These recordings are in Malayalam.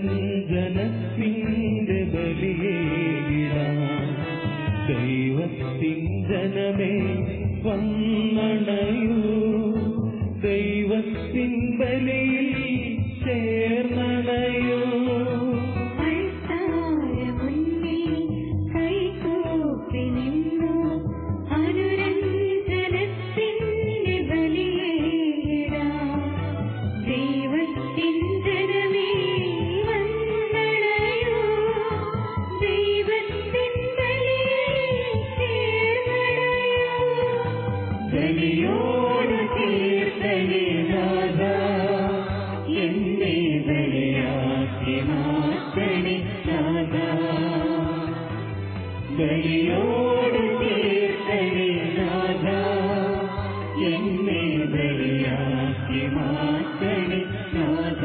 ജനത്തിന്റെ ബലിയേകിടാം ദൈവത്തിൻ ജനമേ വന്നണയൂ ദൈവത്തിൻ ബലിയിൽ ചേർന്നണയൂ അൾത്താരമുന്നിൽ കൈകൂപ്പി നിന്നു അനുരഞ്ജനത്തിന്റെ ബലിയേകിടാം. ദൈവത്തിൻ ജനമേ വന്നണയൂ. ദൈവത്തിൻ ബലിയിൽ ചേർന്നണയൂ. ബലിയോട് തീർത്തനെ നാഥ എന്നെ ബലിയാക്കി മാറ്റണി നാഥ ബലിയോട് തീർത്തനെ നാഥ എന്നെ ബലിയാക്കി മാറ്റണി നാഥ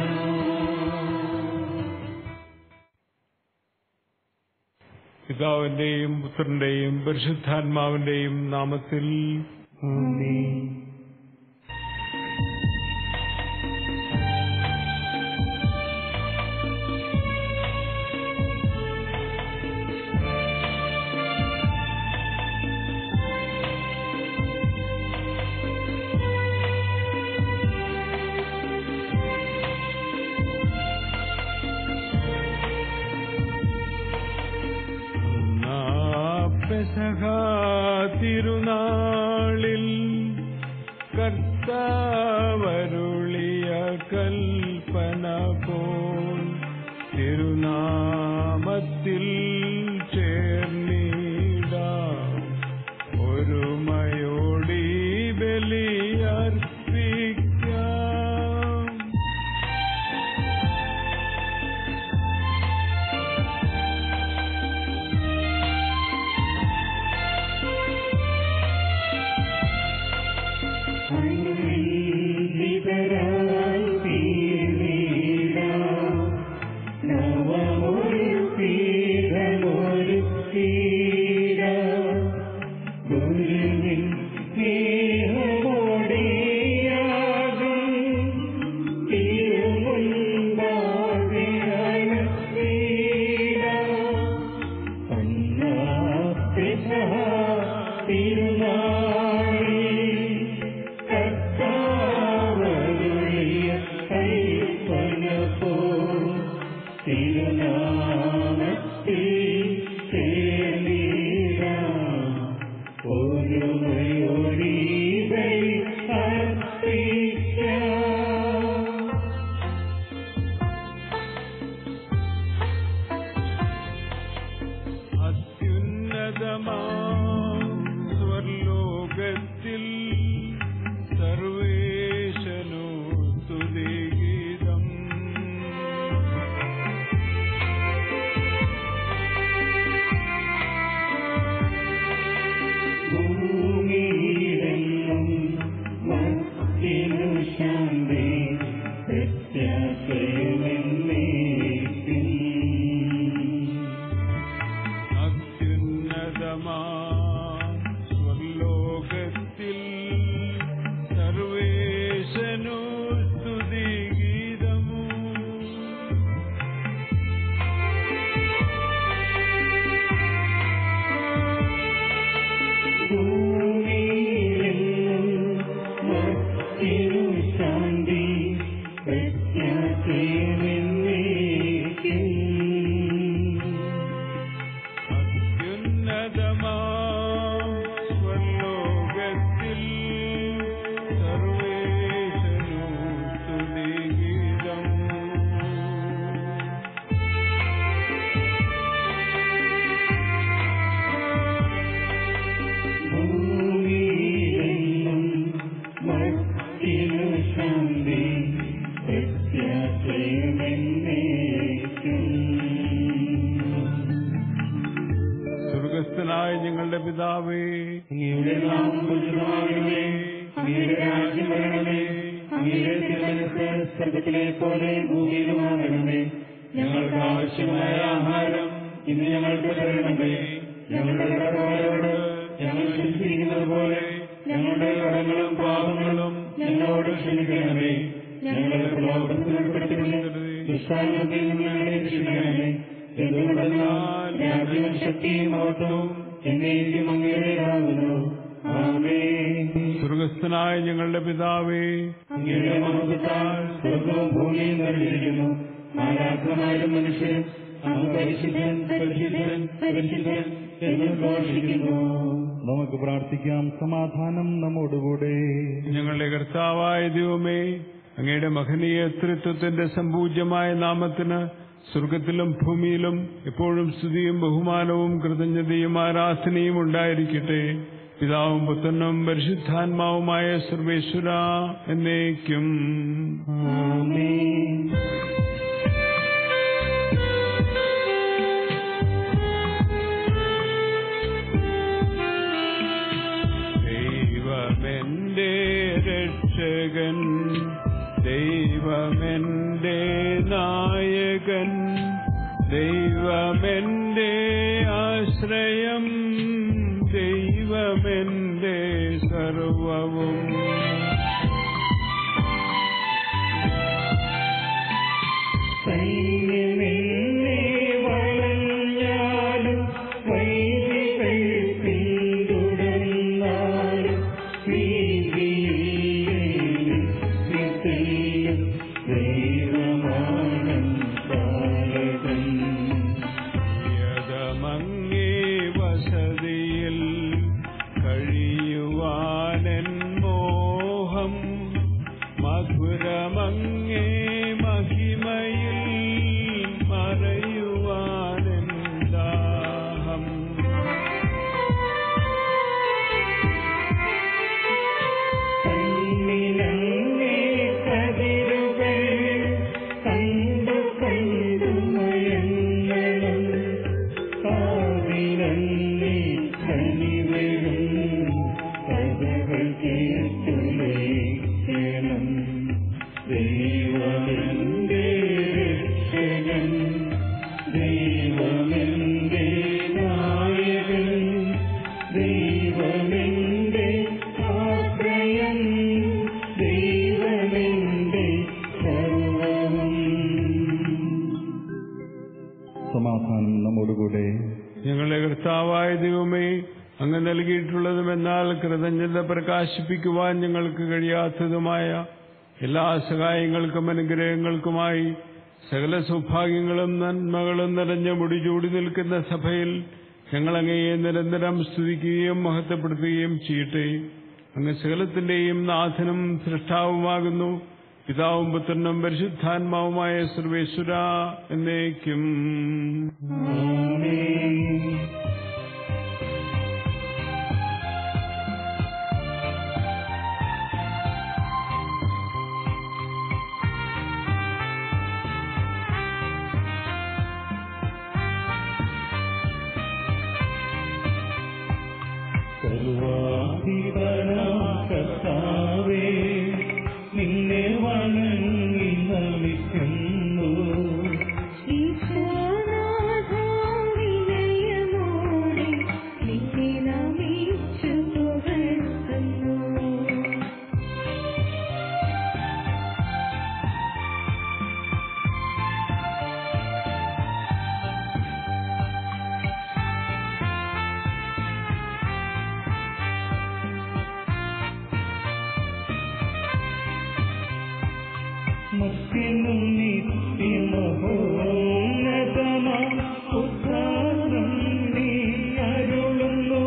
പിതാവിന്റെയും പുത്രന്റെയും പരിശുദ്ധാത്മാവിന്റെയും നാമത്തിൽ ആമേൻ പെസഹ തിരുനാളിൽ കർത്താവരുളിയ കൽപ്പന പോൽ തിരുനാമത്തിൽ ചേർന്നിടാം ഒരുമയോടി ബലിയർപ്പിക്കാം വിതരായി തീർന്നിടാം നവമൊരു പീഠമൊരു തീരാം ഗുരുവിൻ സ്നേഹമോടെയാകും തിരുമുൻപാകെ അണച്ചിടാം അന്നാപ്പെസഹ തിരുനാളിൽ കർത്താവരുളിയ കൈപ്പന പോൽ തിരുനാമത്തിൽ ചേർന്നിടാം ഒരുമയോടി ബലി അർപ്പിക്കാം അത്യുന്നതമാം സ്വർലോകത്തിൽ സർവേശനു തുതിഗീതം ഭൂമിയിലെങ്ങും മത്തിനു ശാന്തി പ്രത്യാശയുമെന്നേക്കും അത്യുന്നതമാം സ്വർലോകത്തിൽ സർവേശനു സ്തുതിഗീതമു ഭൂമിയിലെങ്ങും മത്തിനു ശാന്തി പ്രത്യാശയുമെന്നേക്കും അത്യുന്നതമാം സ്വലോകത്തിൽ സർവേശനു സ്തുതിഗീതം ഭൂമിയിലെങ്ങും മത്തിനു ശാന്തി പ്രത്യാശയുമെന്നേക്കും സ്വർഗസ്ഥനായ ഞങ്ങളുടെ പിതാവേ അങ്ങയുടെ നാമം പൂജിതമാകണമേ അങ്ങയുടെ രാജ്യം വരണമേ അങ്ങയുടെ തിരുമനസ് സ്വർഗത്തിലെ പോലെ ഭൂമിയിലുമാകണമേ ഞങ്ങൾക്ക് ആവശ്യമായ ആഹാരം ഇന്ന് ഞങ്ങൾക്ക് തരണമേ ഞങ്ങളുടെ കടക്കാരോട് ഞങ്ങൾ ക്ഷമിച്ചിരിക്കുന്നത് പോലെ ഞങ്ങളുടെ കടങ്ങളും പാപങ്ങളും ഞങ്ങളോട് ക്ഷമിക്കണമേ ഞങ്ങളുടെ പ്രലോഭനത്തിൽ ഉൾപ്പെടുത്തരുത് ദുഷ്ടാരൂപിൽ ഞങ്ങളെ രക്ഷിക്കണമേ എന്തുകൊണ്ടെന്നാൽ രാജ്യവും ശക്തിയും മഹത്വവും എന്നേക്കും അങ്ങയുടേതാകുന്നു ആമേൻ സ്വർഗസ്ഥനായ ഞങ്ങളുടെ പിതാവേ അങ്ങയുടെ മഹത്വത്താൽ സ്വർഗവും ഭൂമിയും നിറഞ്ഞിരിക്കുന്നു മാലാഖമാരും മനുഷ്യരും അങ്ങ് പരിശുദ്ധൻ പരിശുദ്ധൻ പരിശുദ്ധൻ എന്ന് ഘോഷിക്കുന്നു നമുക്ക് പ്രാർത്ഥിക്കാം സമാധാനം നമ്മോടുകൂടെ ഞങ്ങളുടെ കർത്താവായ ദൈവമേ അങ്ങയുടെ മഹനീയ തൃത്വത്തിന്റെ സമ്പൂജ്യമായ നാമത്തിന് സ്വർഗത്തിലും ഭൂമിയിലും എപ്പോഴും സ്തുതിയും ബഹുമാനവും കൃതജ്ഞതയും ആരാധനയും ഉണ്ടായിരിക്കട്ടെ പിതാവും പുത്രനും പരിശുദ്ധാത്മാവുമായ സർവേശ്വര എന്നേക്കും ആമേൻ ദൈവമെന്റെ രക്ഷകൻ ദൈവമെന്റെ നായകൻ ദൈവമെന്റെ ആശ്രയം ദൈവമെന്റെ സർവവും സൈന്യമെന്നെ വളഞ്ഞാലും വൈദികൾ പിന്തുടർന്നാലും ഭീതിയില്ലേലും നിത്യയും ദൈവമാനം പാലകൻ യതമങ്ങേ വസതിയിൽ കഴിയുവാനൻ മോഹം മധുരമങ്ങേ മഹിമയിൽ മറയുവാനൻ ദാഹം കണ്ണിലങ്ങേ കതിരുകൾ കണ്ടു കണ്ടു മയങ്ങണം കാതിലങ്ങേ കനിവരും കഥകൾ കേട്ടുലയിക്കണം ദൈവമെന്റെ രക്ഷകൻ ദൈവമെന്റെ നായകൻ ദൈവമെന്റെ ആശ്രയം ദൈവമെന്റെ സർവവും സമാധാനം നമ്മോടുകൂടെ ഞങ്ങളുടെ കർത്താവായ ദൈവമേ അങ്ങ് നൽകിയിട്ടുള്ളതുമെന്നാൽ കൃതജ്ഞത പ്രകാശിപ്പിക്കുവാൻ ഞങ്ങൾക്ക് കഴിയാത്തതുമായ എല്ലാ സഹായങ്ങൾക്കും അനുഗ്രഹങ്ങൾക്കുമായി സകല സൗഭാഗ്യങ്ങളും നന്മകളും നിറഞ്ഞ മുടിചൂടി നിൽക്കുന്ന സഭയിൽ ഞങ്ങൾ അങ്ങയെ നിരന്തരം സ്തുതിക്കുകയും മഹത്വപ്പെടുത്തുകയും ചെയ്യട്ടെ അങ്ങ് സകലത്തിന്റെയും നാഥനും സൃഷ്ടാവുമാകുന്നു പിതാവും പുത്രനും പരിശുദ്ധാത്മാവുമായ സർവേശ്വര എന്നേക്കും കർത്താവേ നിന്നെ വണങ്ങി നമിക്കുന്നു ഈശോനാഥാവിനയമോടെ നിന്നെ നമിച്ചു പുകഴ്ത്തുന്നു മുക്തിനും നിത്യമഹോന്നതമാ ഉദ്ധാരം നീ അരുളുന്നു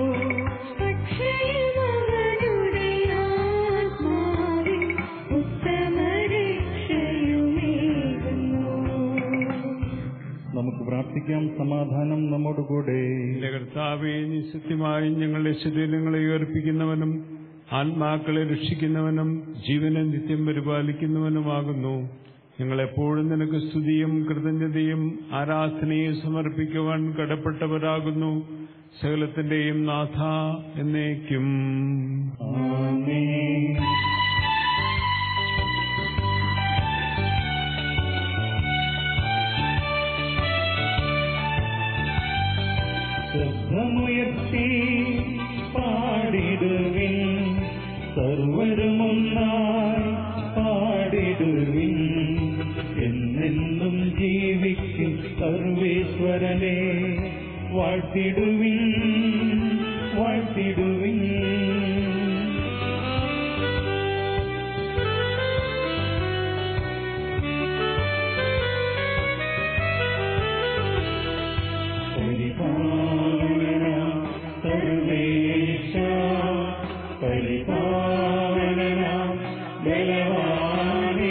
പക്ഷയമവനുടെ ആത്മാവിൽ ഉത്തമരക്ഷയുമേകുന്നു നമുക്ക് പ്രാർത്ഥിക്കാം സമാധാനം നമ്മോടുകൂടെ എന്റെ കർത്താവെ നീ സത്യമായി ഞങ്ങളുടെ ശരീരങ്ങളെ ഉയർപ്പിക്കുന്നവനും ആത്മാക്കളെ രക്ഷിക്കുന്നവനും ജീവനെ നിത്യം പരിപാലിക്കുന്നവനുമാകുന്നു ഞങ്ങളെപ്പോഴും നിനക്ക് സ്തുതിയും കൃതജ്ഞതയും ആരാധനയും സമർപ്പിക്കുവാൻ കടപ്പെട്ടവരാകുന്നു സകലത്തിന്റെയും നാഥ എന്നേക്കും ആമേൻ ശബ്ദമുയർത്തി പാടിടുവിൻ സർവരുമൊന്നായി പാടിടുവിൻ എന്നെന്നും സർവേശ്വരനെ വാഴ്ത്തിടുവിൻ വാഴ്ത്തിടുവിൻ പരിപാലന സർവേശ പരിപാലന ബലവാനേ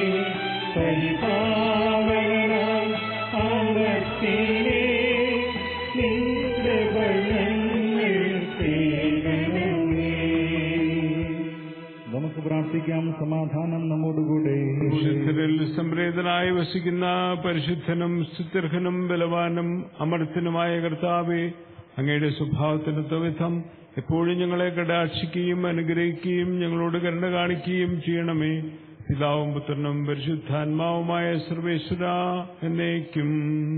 പരിപാലന അകത്തിലേ നിന്റെ ഭയങ്ങൾ സേവനമേ നമുക്ക് പ്രാർത്ഥിക്കാം സമാധാനം നമ്മോടുകൂടെ വിശുദ്ധരിൽ സംപ്രീതനായി വസിക്കുന്ന പരിശുദ്ധനും സ്തുത്യർഹനും ബലവാനും അമർത്തനുമായ കർത്താവെ അങ്ങയുടെ സ്വഭാവത്തിനൊത്ത വിധം എപ്പോഴും ഞങ്ങളെ കടാക്ഷിക്കുകയും അനുഗ്രഹിക്കുകയും ഞങ്ങളോട് കരുണ കാണിക്കുകയും ചെയ്യണമേ പിതാവും പുത്രനും പരിശുദ്ധാത്മാവുമായ സർവേശ്വര എന്നേക്കും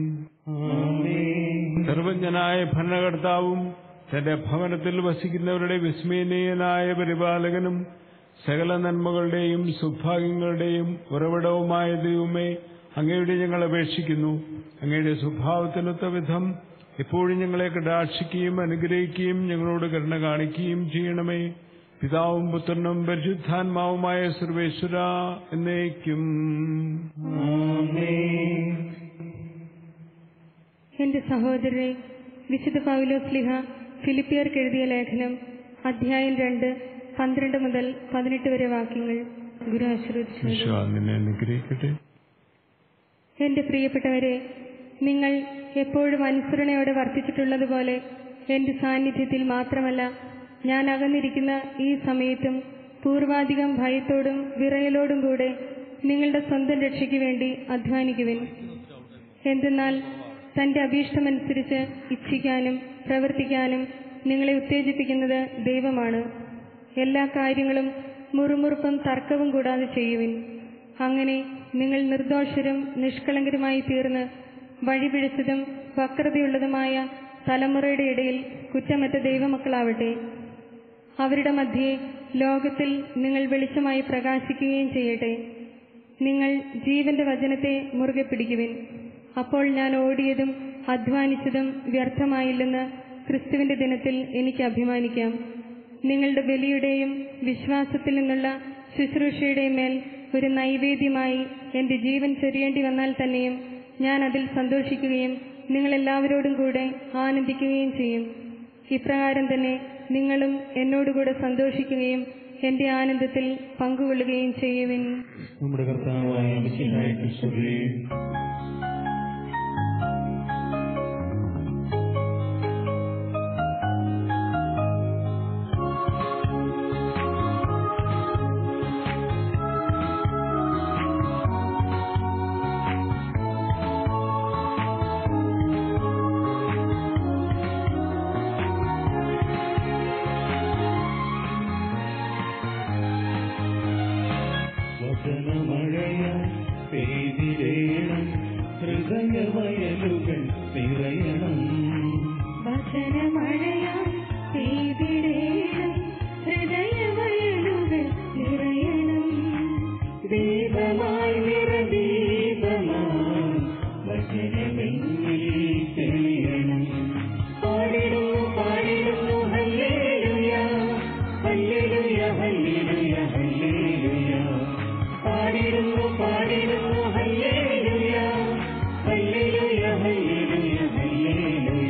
സർവജ്ഞനായ ഭരണകർത്താവും തന്റെ ഭവനത്തിൽ വസിക്കുന്നവരുടെ വിസ്മയനീയനായ പരിപാലകനും സകല നന്മകളുടെയും സൗഭാഗ്യങ്ങളുടെയും ഉറവിടവുമായ ദൈവമേ അങ്ങയുടെ ഞങ്ങൾ അപേക്ഷിക്കുന്നു അങ്ങയുടെ സ്വഭാവത്തിനൊത്ത വിധം എപ്പോഴും ഞങ്ങളെ കടാക്ഷിക്കുകയും അനുഗ്രഹിക്കുകയും ഞങ്ങളോട് കരുണ കാണിക്കുകയും ചെയ്യണമേ പിതാവും പുത്രനും പരിശുദ്ധാത്മാവുമായ സർവേശ്വര എന്നേക്കും എന്റെ സഹോദരരെ വിശുദ്ധ പൗലോസ്ലിഹ ഫിലിപ്പിയർക്ക് എഴുതിയ ലേഖനം അധ്യായം രണ്ട് പന്ത്രണ്ട് മുതൽ പതിനെട്ട് വരെ വാക്യങ്ങൾ ഗുരു ആശീർവദിച്ചു ഈശോ നിന്നെ അനുഗ്രഹിക്കട്ടെ എന്റെ പ്രിയപ്പെട്ടവരെ നിങ്ങൾ എപ്പോഴും അനുസരണയോടെ വർത്തിച്ചിട്ടുള്ളതുപോലെ എന്റെ സാന്നിധ്യത്തിൽ മാത്രമല്ല ഞാൻ അകന്നിരിക്കുന്ന ഈ സമയത്തും പൂർവാധികം ഭയത്തോടും വിറയലോടും കൂടെ നിങ്ങളുടെ സ്വന്തം രക്ഷയ്ക്ക് വേണ്ടി അധ്വാനിക്കുവിൻ എന്തെന്നാൽ തന്റെ അഭീഷ്ടമനുസരിച്ച് ഇച്ഛിക്കാനും പ്രവർത്തിക്കാനും നിങ്ങളെ ഉത്തേജിപ്പിക്കുന്നത് ദൈവമാണ് എല്ലാ കാര്യങ്ങളും മുറുമുറുപ്പും തർക്കവും കൂടാതെ ചെയ്യുവിൻ അങ്ങനെ നിങ്ങൾ നിർദോഷരും നിഷ്കളങ്കരുമായി തീർന്ന് വഴിപിഴച്ചതും വക്രതയുള്ളതുമായ തലമുറയുടെ ഇടയിൽ കുറ്റമറ്റ ദൈവമക്കളാവട്ടെ അവരുടെ മധ്യേ ലോകത്തിൽ നിങ്ങൾ വെളിച്ചമായി പ്രകാശിക്കുകയും ചെയ്യട്ടെ നിങ്ങൾ ജീവന്റെ വചനത്തെ മുറുകെ പിടിക്കുവിൻ അപ്പോൾ ഞാൻ ഓടിയതും അധ്വാനിച്ചതും വ്യർത്ഥമായില്ലെന്ന് ക്രിസ്തുവിന്റെ ദിനത്തിൽ എനിക്ക് അഭിമാനിക്കാം നിങ്ങളുടെ ബലിയുടെയും വിശ്വാസത്തിൽ നിന്നുള്ള ശുശ്രൂഷയുടെയും മേൽ ഒരു നൈവേദ്യമായി എന്റെ ജീവൻ ചൊരിയേണ്ടി വന്നാൽ തന്നെയും ഞാൻ അതിൽ സന്തോഷിക്കുകയും നിങ്ങളെല്ലാവരോടും കൂടെ ആനന്ദിക്കുകയും ചെയ്യും ഇപ്രകാരം തന്നെ നിങ്ങളും എന്നോടുകൂടെ സന്തോഷിക്കുകയും എന്റെ ആനന്ദത്തിൽ പങ്കുകൊള്ളുകയും ചെയ്യുവിൻ നമ്മുടെ കർത്താവായ മിശിഹായ്ക്ക് സ്തുതി വചനമഴയ പെയ്തിരേണം ഹൃദയവയലുകൾ നിറയണം വചനമഴയാം പെയ്തിടേണം ഹൃദയവയലുകൾ നിറയണം ദീപമായി നിറദീപമായി വചനമെന്നിൽ തെളിയണം പാടിടുന്നു പാടിടുന്നു ഹല്ലേലൂയ ഹല്ലേലൂയ ഹല്ലേലൂയ ഹല്ലേലൂയ പാടിടുന്നു പാടിടുന്നു ഹല്ലേലൂയ ഹല്ലേലൂയ ഹല്ലേലൂയ ഹല്ലേലൂയ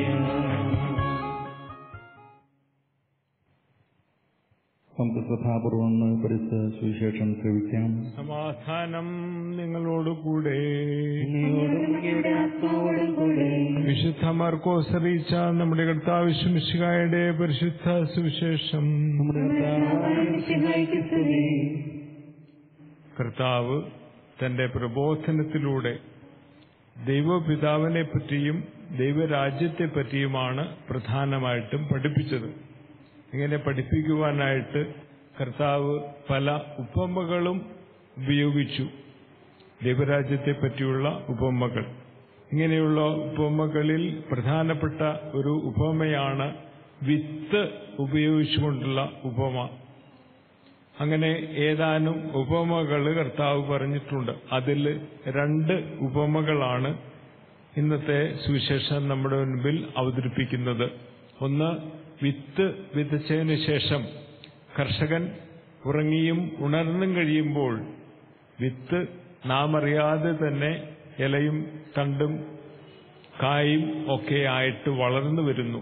നമുക്ക് ശ്രദ്ധാപൂർവം ഒന്ന് പരിസ്ഥ സുവിശേഷം ശ്രവിക്കാം സമാധാനം നിങ്ങളോടുകൂടെ അങ്ങയോടും അങ്ങയുടെ ആത്മാവോടും കൂടെ വിശുദ്ധ മാർക്കോസ് അറിയിച്ച നമ്മുടെ കർത്താവ് ശിമിശികായുടെ പരിശുദ്ധ സുവിശേഷം നമ്മുടെ കർത്താവായ മിശിഹായ്ക്ക് സ്തുതി കർത്താവ് തന്റെ പ്രബോധനത്തിലൂടെ ദൈവപിതാവിനെ പറ്റിയും ദൈവരാജ്യത്തെ പറ്റിയുമാണ് പ്രധാനമായിട്ടും പഠിപ്പിച്ചത് ഇങ്ങനെ പഠിപ്പിക്കുവാനായിട്ട് കർത്താവ് പല ഉപമകളും ഉപയോഗിച്ചു ദൈവരാജ്യത്തെ പറ്റിയുള്ള ഉപമകൾ ഇങ്ങനെയുള്ള ഉപമകളിൽ പ്രധാനപ്പെട്ട ഒരു ഉപമയാണ് വിത്ത് ഉപയോഗിച്ചുകൊണ്ടുള്ള ഉപമ അങ്ങനെ ഏതാനും ഉപമകൾ കർത്താവ് പറഞ്ഞിട്ടുണ്ട് അതിൽ രണ്ട് ഉപമകളാണ് ഇന്നത്തെ സുവിശേഷം നമ്മുടെ മുൻപിൽ അവതരിപ്പിക്കുന്നത് ഒന്ന് വിത്ത് വിതച്ചതിന് ശേഷം കർഷകൻ ഉറങ്ങിയും ഉണർന്നും കഴിയുമ്പോൾ വിത്ത് നാം അറിയാതെ തന്നെ ഇലയും തണ്ടും കായും ഒക്കെ ആയിട്ട് വളർന്നു വരുന്നു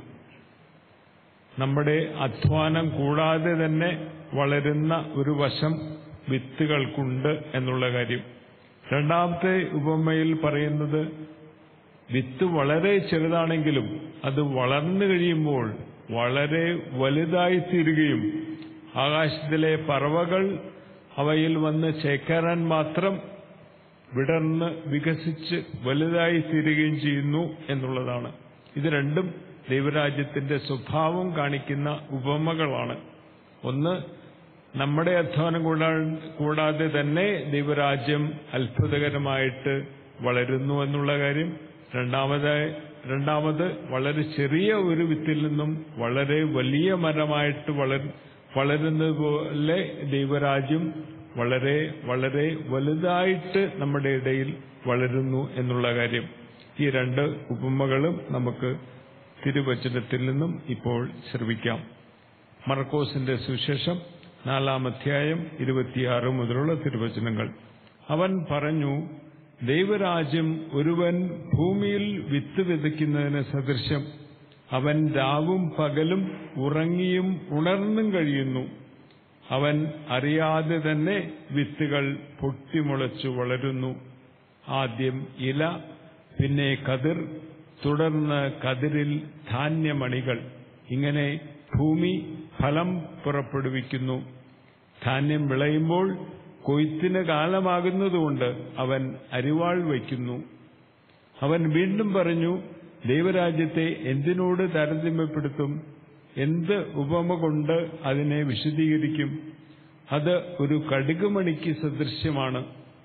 നമ്മുടെ അധ്വാനം കൂടാതെ തന്നെ വളരുന്ന ഒരു വശം വിത്തുകൾക്കുണ്ട് എന്നുള്ള കാര്യം രണ്ടാമത്തെ ഉപമയിൽ പറയുന്നത് വിത്ത് വളരെ ചെറുതാണെങ്കിലും അത് വളർന്നു കഴിയുമ്പോൾ വളരെ വലുതായി തീരുകയും ആകാശത്തിലെ പറവകൾ അവയിൽ വന്ന് ചേക്കേറാൻ മാത്രം വിടർന്ന് വികസിച്ച് വലുതായി തീരുകയും ചെയ്യുന്നു എന്നുള്ളതാണ് ഇത് രണ്ടും ദൈവരാജ്യത്തിന്റെ സ്വഭാവം കാണിക്കുന്ന ഉപമകളാണ് ഒന്ന് നമ്മുടെ അധ്വാനം കൂടാതെ തന്നെ ദൈവരാജ്യം അത്ഭുതകരമായിട്ട് വളരുന്നു എന്നുള്ള കാര്യം രണ്ടാമതായി രണ്ടാമത് വളരെ ചെറിയ ഒരു വിത്തിൽ നിന്നും വളരെ വലിയ മരമായിട്ട് വളർ വളരുന്നത് പോലെ ദൈവരാജ്യം വളരെ വളരെ വലുതായിട്ട് നമ്മുടെ ഇടയിൽ വളരുന്നു എന്നുള്ള കാര്യം ഈ രണ്ട് ഉപമകളും നമുക്ക് തിരുവചനത്തിൽ നിന്നും ഇപ്പോൾ ശ്രവിക്കാം മർക്കോസിന്റെ സുശേഷം നാലാം അധ്യായം ഇരുപത്തിയാറ് മുതലുള്ള തിരുവചനങ്ങൾ അവൻ പറഞ്ഞു ദൈവരാജ്യം ഒരുവൻ ഭൂമിയിൽ വിത്ത് വിതയ്ക്കുന്നതിന് സദൃശം അവൻ രാവും പകലും ഉറങ്ങിയും ഉണർന്നും കഴിയുന്നു അവൻ അറിയാതെ തന്നെ വിത്തുകൾ പൊട്ടിമുളച്ചു വളരുന്നു ആദ്യം ഇല പിന്നെ കതിർ തുടർന്ന് കതിരിൽ ധാന്യമണികൾ ഇങ്ങനെ ഭൂമി ഫലം പുറപ്പെടുവിക്കുന്നു ധാന്യം വിളയുമ്പോൾ കൊയ്ത്തിന് കാലമാകുന്നതുകൊണ്ട് അവൻ അരിവാൾ വയ്ക്കുന്നു അവൻ വീണ്ടും പറഞ്ഞു ദൈവരാജ്യത്തെ എന്തിനോട് താരതമ്യപ്പെടുത്തും എന്ത് ഉപമ കൊണ്ട് അതിനെ വിശദീകരിക്കും അത് ഒരു കടുകുമണിക്ക് സദൃശ്യമാണ്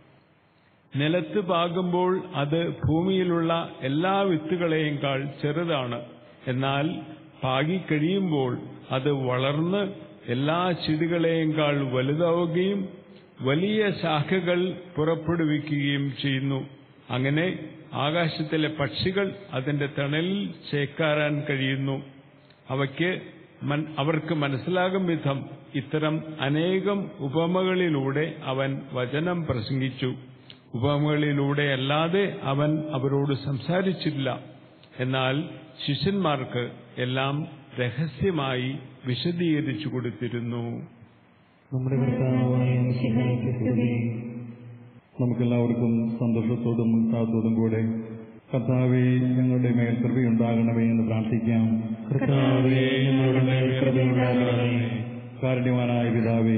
നിലത്ത് പാകുമ്പോൾ അത് ഭൂമിയിലുള്ള എല്ലാ വിത്തുകളെയുംക്കാൾ ചെറുതാണ് എന്നാൽ പാകിക്കഴിയുമ്പോൾ അത് വളർന്ന് എല്ലാ ചെടികളെയുംക്കാൾ വലുതാവുകയും വലിയ ശാഖകൾ പുറപ്പെടുവിക്കുകയും ചെയ്യുന്നു അങ്ങനെ ആകാശത്തിലെ പക്ഷികൾ അതിന്റെ തണലിൽ ചേക്കാറാൻ കഴിയുന്നു അവയ്ക്ക് അവർക്ക് മനസ്സിലാകും വിധം ഇത്തരം അനേകം ഉപമകളിലൂടെ അവൻ വചനം പ്രസംഗിച്ചു ഉപമകളിലൂടെ അല്ലാതെ അവൻ അവരോട് സംസാരിച്ചില്ല എന്നാൽ ശിഷ്യന്മാർക്ക് എല്ലാം രഹസ്യമായി വിശദീകരിച്ചു കൊടുത്തിരുന്നു നമ്മുടെ കർത്താവായ മിശിഹായ്ക്ക് സ്തുതി നമുക്കെല്ലാവർക്കും സന്തോഷത്തോടും ഉത്സാഹത്തോടും കൂടെ കർത്താവെ ഞങ്ങളുടെ മേൽ കൃപയുണ്ടാകണമേ എന്ന് പ്രാർത്ഥിക്കാം കർത്താവേ ഞങ്ങളുടെ മേൽ കൃപയുണ്ടാകണമേ കാരുണ്യവാനായ പിതാവേ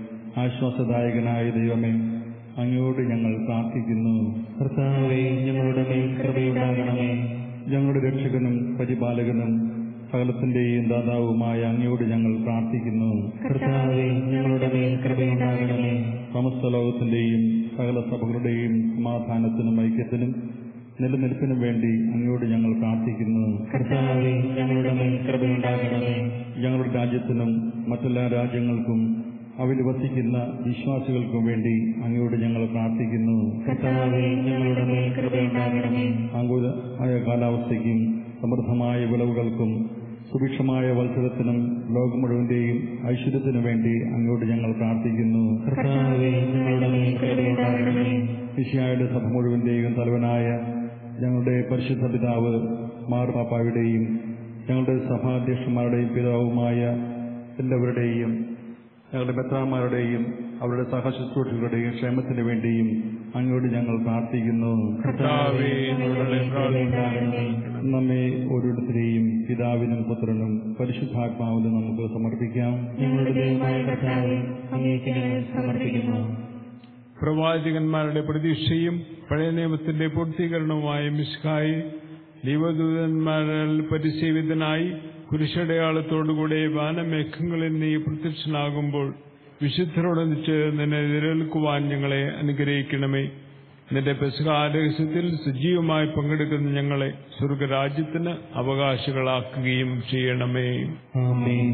ആശ്വാസദായകനായ ദൈവമേ അങ്ങയോട് ഞങ്ങൾ പ്രാർത്ഥിക്കുന്നു കർത്താവേ ഞങ്ങളുടെ മേൽ കൃപയുണ്ടാകണമേ ഞങ്ങളുടെ രക്ഷകനും പരിപാലകനും സകലത്തിന്റെയും ദാതാവുമായ അങ്ങയോട് ഞങ്ങൾ പ്രാർത്ഥിക്കുന്നു കർത്താവേ ഞങ്ങളുടെ മേൽ കൃപയുണ്ടാകണമേ സമസ്ത ലോകത്തിന്റെയും സകല സഭകളുടെയും സമാധാനത്തിനും ഐക്യത്തിനും നിലനിൽപ്പിനും വേണ്ടി അങ്ങയോട് ഞങ്ങൾ പ്രാർത്ഥിക്കുന്നു കർത്താവേ ഞങ്ങളുടെ മേൽ കൃപയുണ്ടാകണമേ ഞങ്ങളുടെ രാജ്യത്തിനും മറ്റെല്ലാ രാജ്യങ്ങൾക്കും അവിടെ വസിക്കുന്ന വിശ്വാസികൾക്കും വേണ്ടി അങ്ങയോട് ഞങ്ങൾ പ്രാർത്ഥിക്കുന്നു കർത്താവേ ഞങ്ങളുടെ മേൽ കൃപയുണ്ടാകണമേ ആങ്കൂലമായ കാലാവസ്ഥയ്ക്കും സമൃദ്ധമായ വിളവുകൾക്കും സുഭിക്ഷമായ മത്സരത്തിനും ലോകം മുഴുവന്റെയും ഐശ്വര്യത്തിനു വേണ്ടി അങ്ങോട്ട് ഞങ്ങൾ പ്രാർത്ഥിക്കുന്നു കർത്താവേ ഞങ്ങളുടെ മേൽ കൃപയുണ്ടാകണമേ വിഷയായുടെ സഭ മുഴുവന്റെയും തലവനായ ഞങ്ങളുടെ പരിശുദ്ധ പിതാവ് മാർപാപ്പായുടെയും ഞങ്ങളുടെ സഭാധ്യക്ഷന്മാരുടെയും പിതാവുമായ എല്ലാവരുടെയും ഞങ്ങളുടെ മെത്രാന്മാരുടെയും അവരുടെ സഹശുശ്രൂഷകളുടെയും ക്ഷേമത്തിനു വേണ്ടിയും അങ്ങോട്ട് ഞങ്ങൾ പ്രാർത്ഥിക്കുന്നു കർത്താവേ ഞങ്ങളുടെ മേൽ കൃപയുണ്ടാകണമേ നമ്മെ ഓരോരുത്തരെയും പിതാവിനും പുത്രനും പരിശുദ്ധാത്മാവിനും നമുക്ക് സമർപ്പിക്കാം ഞങ്ങളുടെ ദൈവമായ കർത്താവേ അങ്ങേക്ക് ഞങ്ങൾ സമർപ്പിക്കുന്നു പ്രവാചകന്മാരുടെ പ്രതീക്ഷയും പഴയ നിയമത്തിന്റെ പൂർത്തീകരണവുമായ മിസ്കായി ദൈവദൂതന്മാരാൽ പരിസേവിതനായി കുരിശടയാളത്തോടുകൂടെ വാനമേഘങ്ങളിൽ നീ പ്രത്യക്ഷനാകുമ്പോൾ വിശുദ്ധരോടൊന്നിച്ച് നിന്നെ എതിരേൽക്കുവാൻ ഞങ്ങളെ അനുഗ്രഹിക്കണമേ നിന്റെ പെസകാരഹസ്യത്തിൽ സജീവമായി പങ്കെടുക്കുന്ന ഞങ്ങളെ സ്വർഗരാജ്യത്തിന് അവകാശികളാക്കുകയും ചെയ്യണമേ ആമേൻ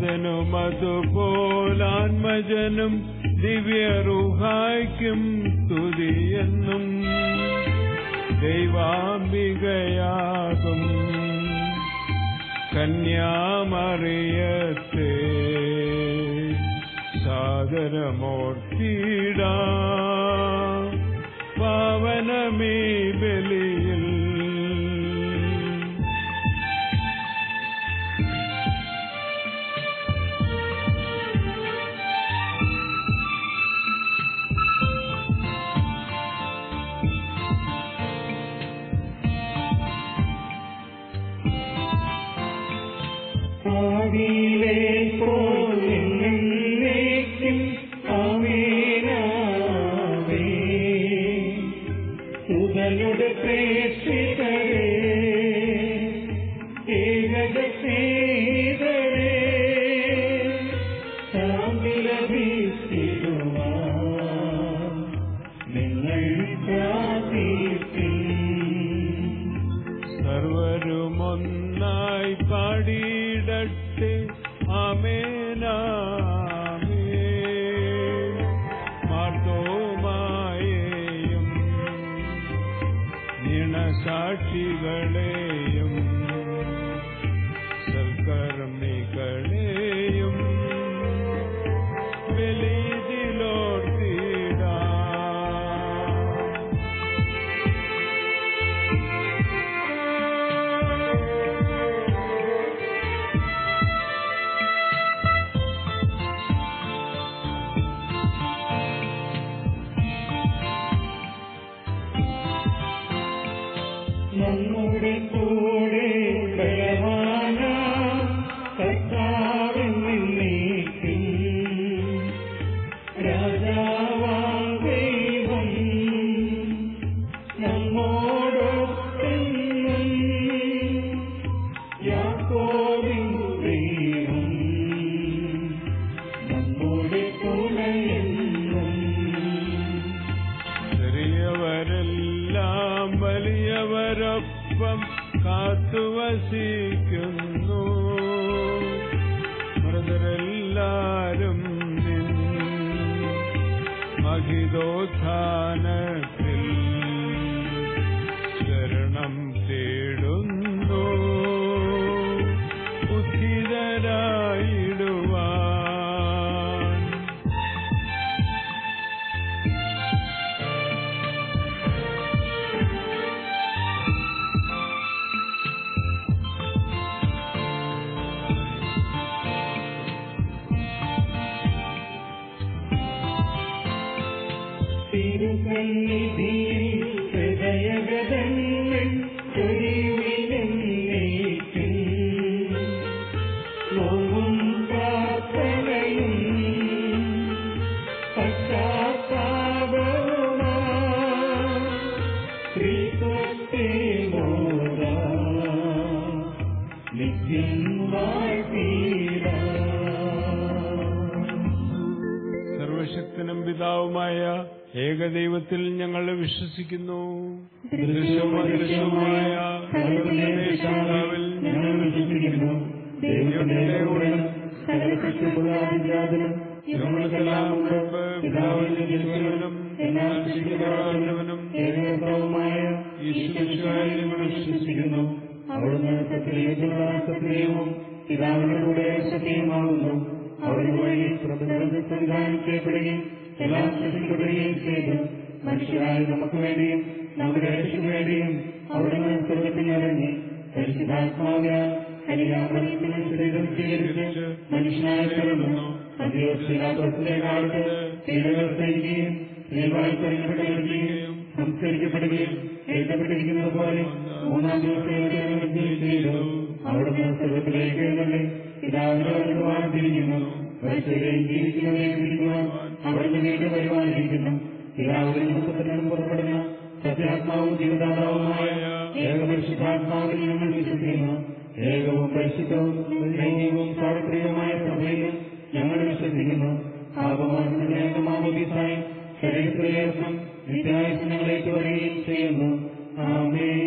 സുതനും അതുപോലാത്മജനും ദിവ്യറുഹായ്ക്കും സ്തുതിയെന്നും ദൈവാംബികയാകും കന്യാമറിയത്തെ സാദരമൂർത്തിട പാവനമേ ബലിയിൽ ഭാവിയിലെ പോൽ എന്നേക്കും ആമേനാമേ. സുതനുടെ പ്രേക്ഷിതരേ ഏകജ സ്നേഹിതരേ ശാന്തി ലഭിച്ചിടുവാൻ നിങ്ങൾ പ്രാർത്ഥിക്കും സർവരുമൊന്നായി പാടിയിടട്ടെ ആമേനാമേ മാർത്തോമായേയും നിണസാക്ഷികളെയും സൽക്കർമ്മികളെയും ബലിതിലോർത്തിടാം നമ്മുടെ കൂടെ ബലവാന കർത്താവിൻ നിന്നേക്കും രാജാവാം ദൈവം നമ്മോടൊത്തെന്നും യാക്കോബിൻ ദൈവം നമ്മുടെ തുണയെന്നും ചെറിയവരെല്ലാം വലിയവരൊപ്പം കാത്തുവസിക്കുന്നു മൃതരെല്ലാരും നിൻ മഹിതോത്ഥാനത്തിൽ ശരണം തേടുന്നു ഉദ്ധിതരായിടുവാൻ തിരുസന്നിധിയിൽ ഹൃദയഗതങ്ങൾ ചൊരിവിലെന്നേക്കും നോവും പ്രാർത്ഥനയും പശ്ചാത്താപവുമാ ശ്രീകൃത്തെ മോദാ നിത്യം വാഴ്ത്തിടാം സർവശക്തനും പിതാവുമായ ഏകദൈവത്തിൽ ഞങ്ങൾ വിശ്വസിക്കുന്നു ദൃശ്യവും അദൃശ്യവുമായ സർവ്വദേശാതാവിൽ ഞങ്ങൾ വിശ്വസിക്കുന്നു ദൈവത്തിന്റെ കൂടെ സകല സൃഷ്ടിപ്പുകാരനും ഞങ്ങൾക്കെല്ലാം മുമ്പ് പിതാവിന്റെ ജീവനും എന്നാൽ ശിക്ഷിക്കപ്പെടാത്തവനും ഏകത്വവുമായ ഈശ്വരനായി ഞങ്ങൾ വിശ്വസിക്കുന്നു അവിടുന്ന് സത്യത്തിലേക്കുള്ള സത്യവും പിതാവിന്റെ കൂടെ സത്യമാകുന്നു അവിടുന്ന് വഴി പ്രപഞ്ചത്തിൽ സംവിധാനം ചെയ്യപ്പെടുകയും എല്ലാം സൃഷ്ടിക്കപ്പെടുകയും ചെയ്തു മനുഷ്യരായ നമുക്ക് വേണ്ടിയും നമ്മുടെ രക്ഷയ്ക്ക് വേണ്ടിയും അവിടുന്ന് സ്വർഗത്തിൽ ഇറങ്ങി പരിശുദ്ധാത്മാവിനാൽ കനികാമൃതത്തിന് ശരീരം സ്വീകരിച്ച് മനുഷ്യനായി പിറന്നു അന്ത്യോസിന്റെ കാലത്ത് പീഡകൾ സഹിക്കുകയും ദൈവമായി പരിഗണിക്കപ്പെടുകയും സംസ്കരിക്കപ്പെടുകയും എഴുതപ്പെട്ടിരിക്കുന്നത് പോലെ മൂന്നാം ദിവസം എഴുന്നേൽക്കുകയും ചെയ്തു അവിടുന്ന് സ്വർഗത്തിലേക്ക് എഴുന്നള്ളി പിതാവിന്റെ വരുവാൻ തിരിഞ്ഞു മരിച്ചവരെയും ജീവിക്കുന്നവരെയും തിരിക്കുവാൻ അവിടുന്ന് വീണ്ടും വരുവാനിരിക്കുന്നു പിതാവിന്റെ മുഖത്തിനും പുറപ്പെടുന്ന സത്യാത്മാവും ജീവദാതാവുമായ ഏകപരിശുദ്ധാത്മാവിൽ ഞങ്ങൾ വിശ്വസിക്കുന്നു ഏകവും പരിശുദ്ധവും ദൈവവും സാർവത്രികവുമായ സഭയിലും ഞങ്ങൾ വിശ്വസിക്കുന്നു പാപമാസമാമോദിസായി ശരീരത്തിലേക്കും നിത്യായുസ് ഞങ്ങളേക്ക് വരികയും ചെയ്യുന്നു ആമേ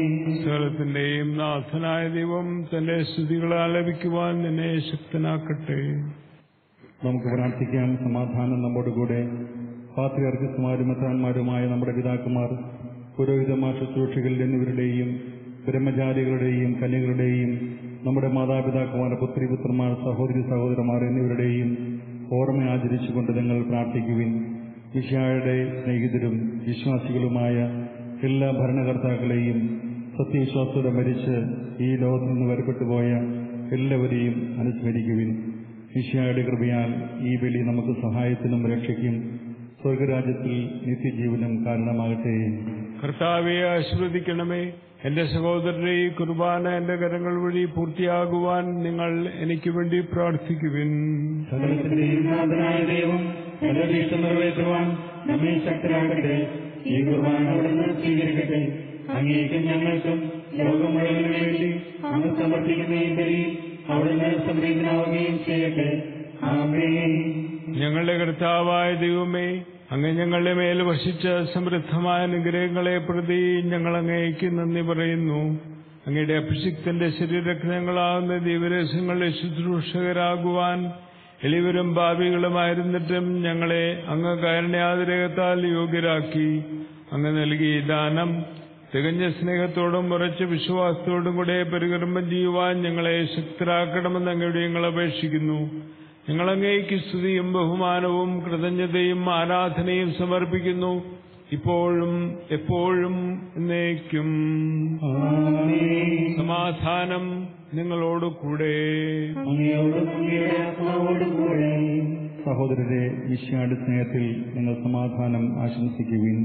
സകലത്തിന്റെയും നാഥനായ ദൈവം തന്റെ സ്തുതികളെ ആലപിക്കുവാൻ നിന്നെ ശക്തനാക്കട്ടെ നമുക്ക് പ്രാർത്ഥിക്കാം സമാധാനം നമ്മോട് കൂടെ പാത്രിയർക്കസ്മാരും മെത്രാന്മാരുമായ നമ്മുടെ പിതാക്കന്മാർ പുരോഹിതന്മാർ ശുശ്രൂഷികൾ എന്നിവരുടെയും ബ്രഹ്മചാരികളുടെയും കന്യകളുടെയും നമ്മുടെ മാതാപിതാക്കന്മാർ പുത്രിപുത്രന്മാർ സഹോദരി സഹോദരന്മാർ എന്നിവരുടെയും ഓർമ്മ ആചരിച്ചുകൊണ്ട് നിങ്ങൾ പ്രാർത്ഥിക്കുവിൻ വിഷയായുടെ സ്നേഹിതരും വിശ്വാസികളുമായ എല്ലാ ഭരണകർത്താക്കളെയും സത്യവിശ്വാസത്തോടെ മരിച്ച് ഈ ലോകത്തിൽ നിന്ന് വരപ്പെട്ടു പോയ എല്ലാവരെയും അനുസ്മരിക്കുവിൻ വിഷയായുടെ കൃപയാൽ ഈ ബലി നമുക്ക് സഹായത്തിനും രക്ഷയ്ക്കും സ്വർഗരാജ്യത്തിൽ നിത്യജീവനും കാരണമാകട്ടെ കർത്താവെ ആശ്രദിക്കണമേ എന്റെ സഹോദരരെ ഈ കുർബാന എന്റെ കരങ്ങൾ വഴി പൂർത്തിയാകുവാൻ നിങ്ങൾ എനിക്ക് വേണ്ടി പ്രാർത്ഥിക്കുവിൻ സകലത്തിന്റെയും നാഥനായ ദൈവം തന്റെ ഇഷ്ടം നിറവേറ്റുവാൻ നമ്മെ ശക്തരാകട്ടെ ഈ കുർബാന അവിടുന്ന് സ്വീകരിക്കട്ടെ അങ്ങേക്കും ഞങ്ങൾക്കും ലോകം മുഴുവനും വേണ്ടി അങ്ങ് സമർപ്പിക്കുന്ന ഈ ബലി അവിടുന്ന് സംപ്രീതനാവുകയും ചെയ്യട്ടെ ആമേൻ ഞങ്ങളുടെ കർത്താവായ ദൈവമേ അങ്ങ് ഞങ്ങളുടെ മേൽ വർഷിച്ച സമൃദ്ധമായ അനുഗ്രഹങ്ങളെ പ്രതി ഞങ്ങൾ അങ്ങേക്ക് നന്ദി പറയുന്നു അങ്ങയുടെ അഭിഷിക്തന്റെ ശരീരരത്നങ്ങളാകുന്ന ദൈവരഹസ്യങ്ങളുടെ ശുശ്രൂഷകരാകുവാൻ എളിവരും ഭാവികളുമായിരുന്നിട്ടും ഞങ്ങളെ അങ്ങ് കാരുണ്യാതിരകത്താൽ യോഗ്യരാക്കി അങ്ങ് നൽകിയ ദാനം തികഞ്ഞ സ്നേഹത്തോടും ഉറച്ച വിശ്വാസത്തോടും കൂടെ പരികർമ്മം ചെയ്യുവാൻ ഞങ്ങളെ ശക്തരാക്കണമെന്ന് അങ്ങയുടെ ഞങ്ങൾ അപേക്ഷിക്കുന്നു ഞങ്ങളങ്ങേക്ക് സ്തുതിയും ബഹുമാനവും കൃതജ്ഞതയും ആരാധനയും സമർപ്പിക്കുന്നു ഇപ്പോഴും എപ്പോഴും എന്നേക്കും സമാധാനം നിങ്ങളോട് കൂടെ അങ്ങയോടും അങ്ങയുടെ ആത്മാവോടും കൂടെ സഹോദരരെ വിശ്വാട് സ്നേഹത്തിൽ നിങ്ങൾ സമാധാനം ആശംസിക്കുവിൻ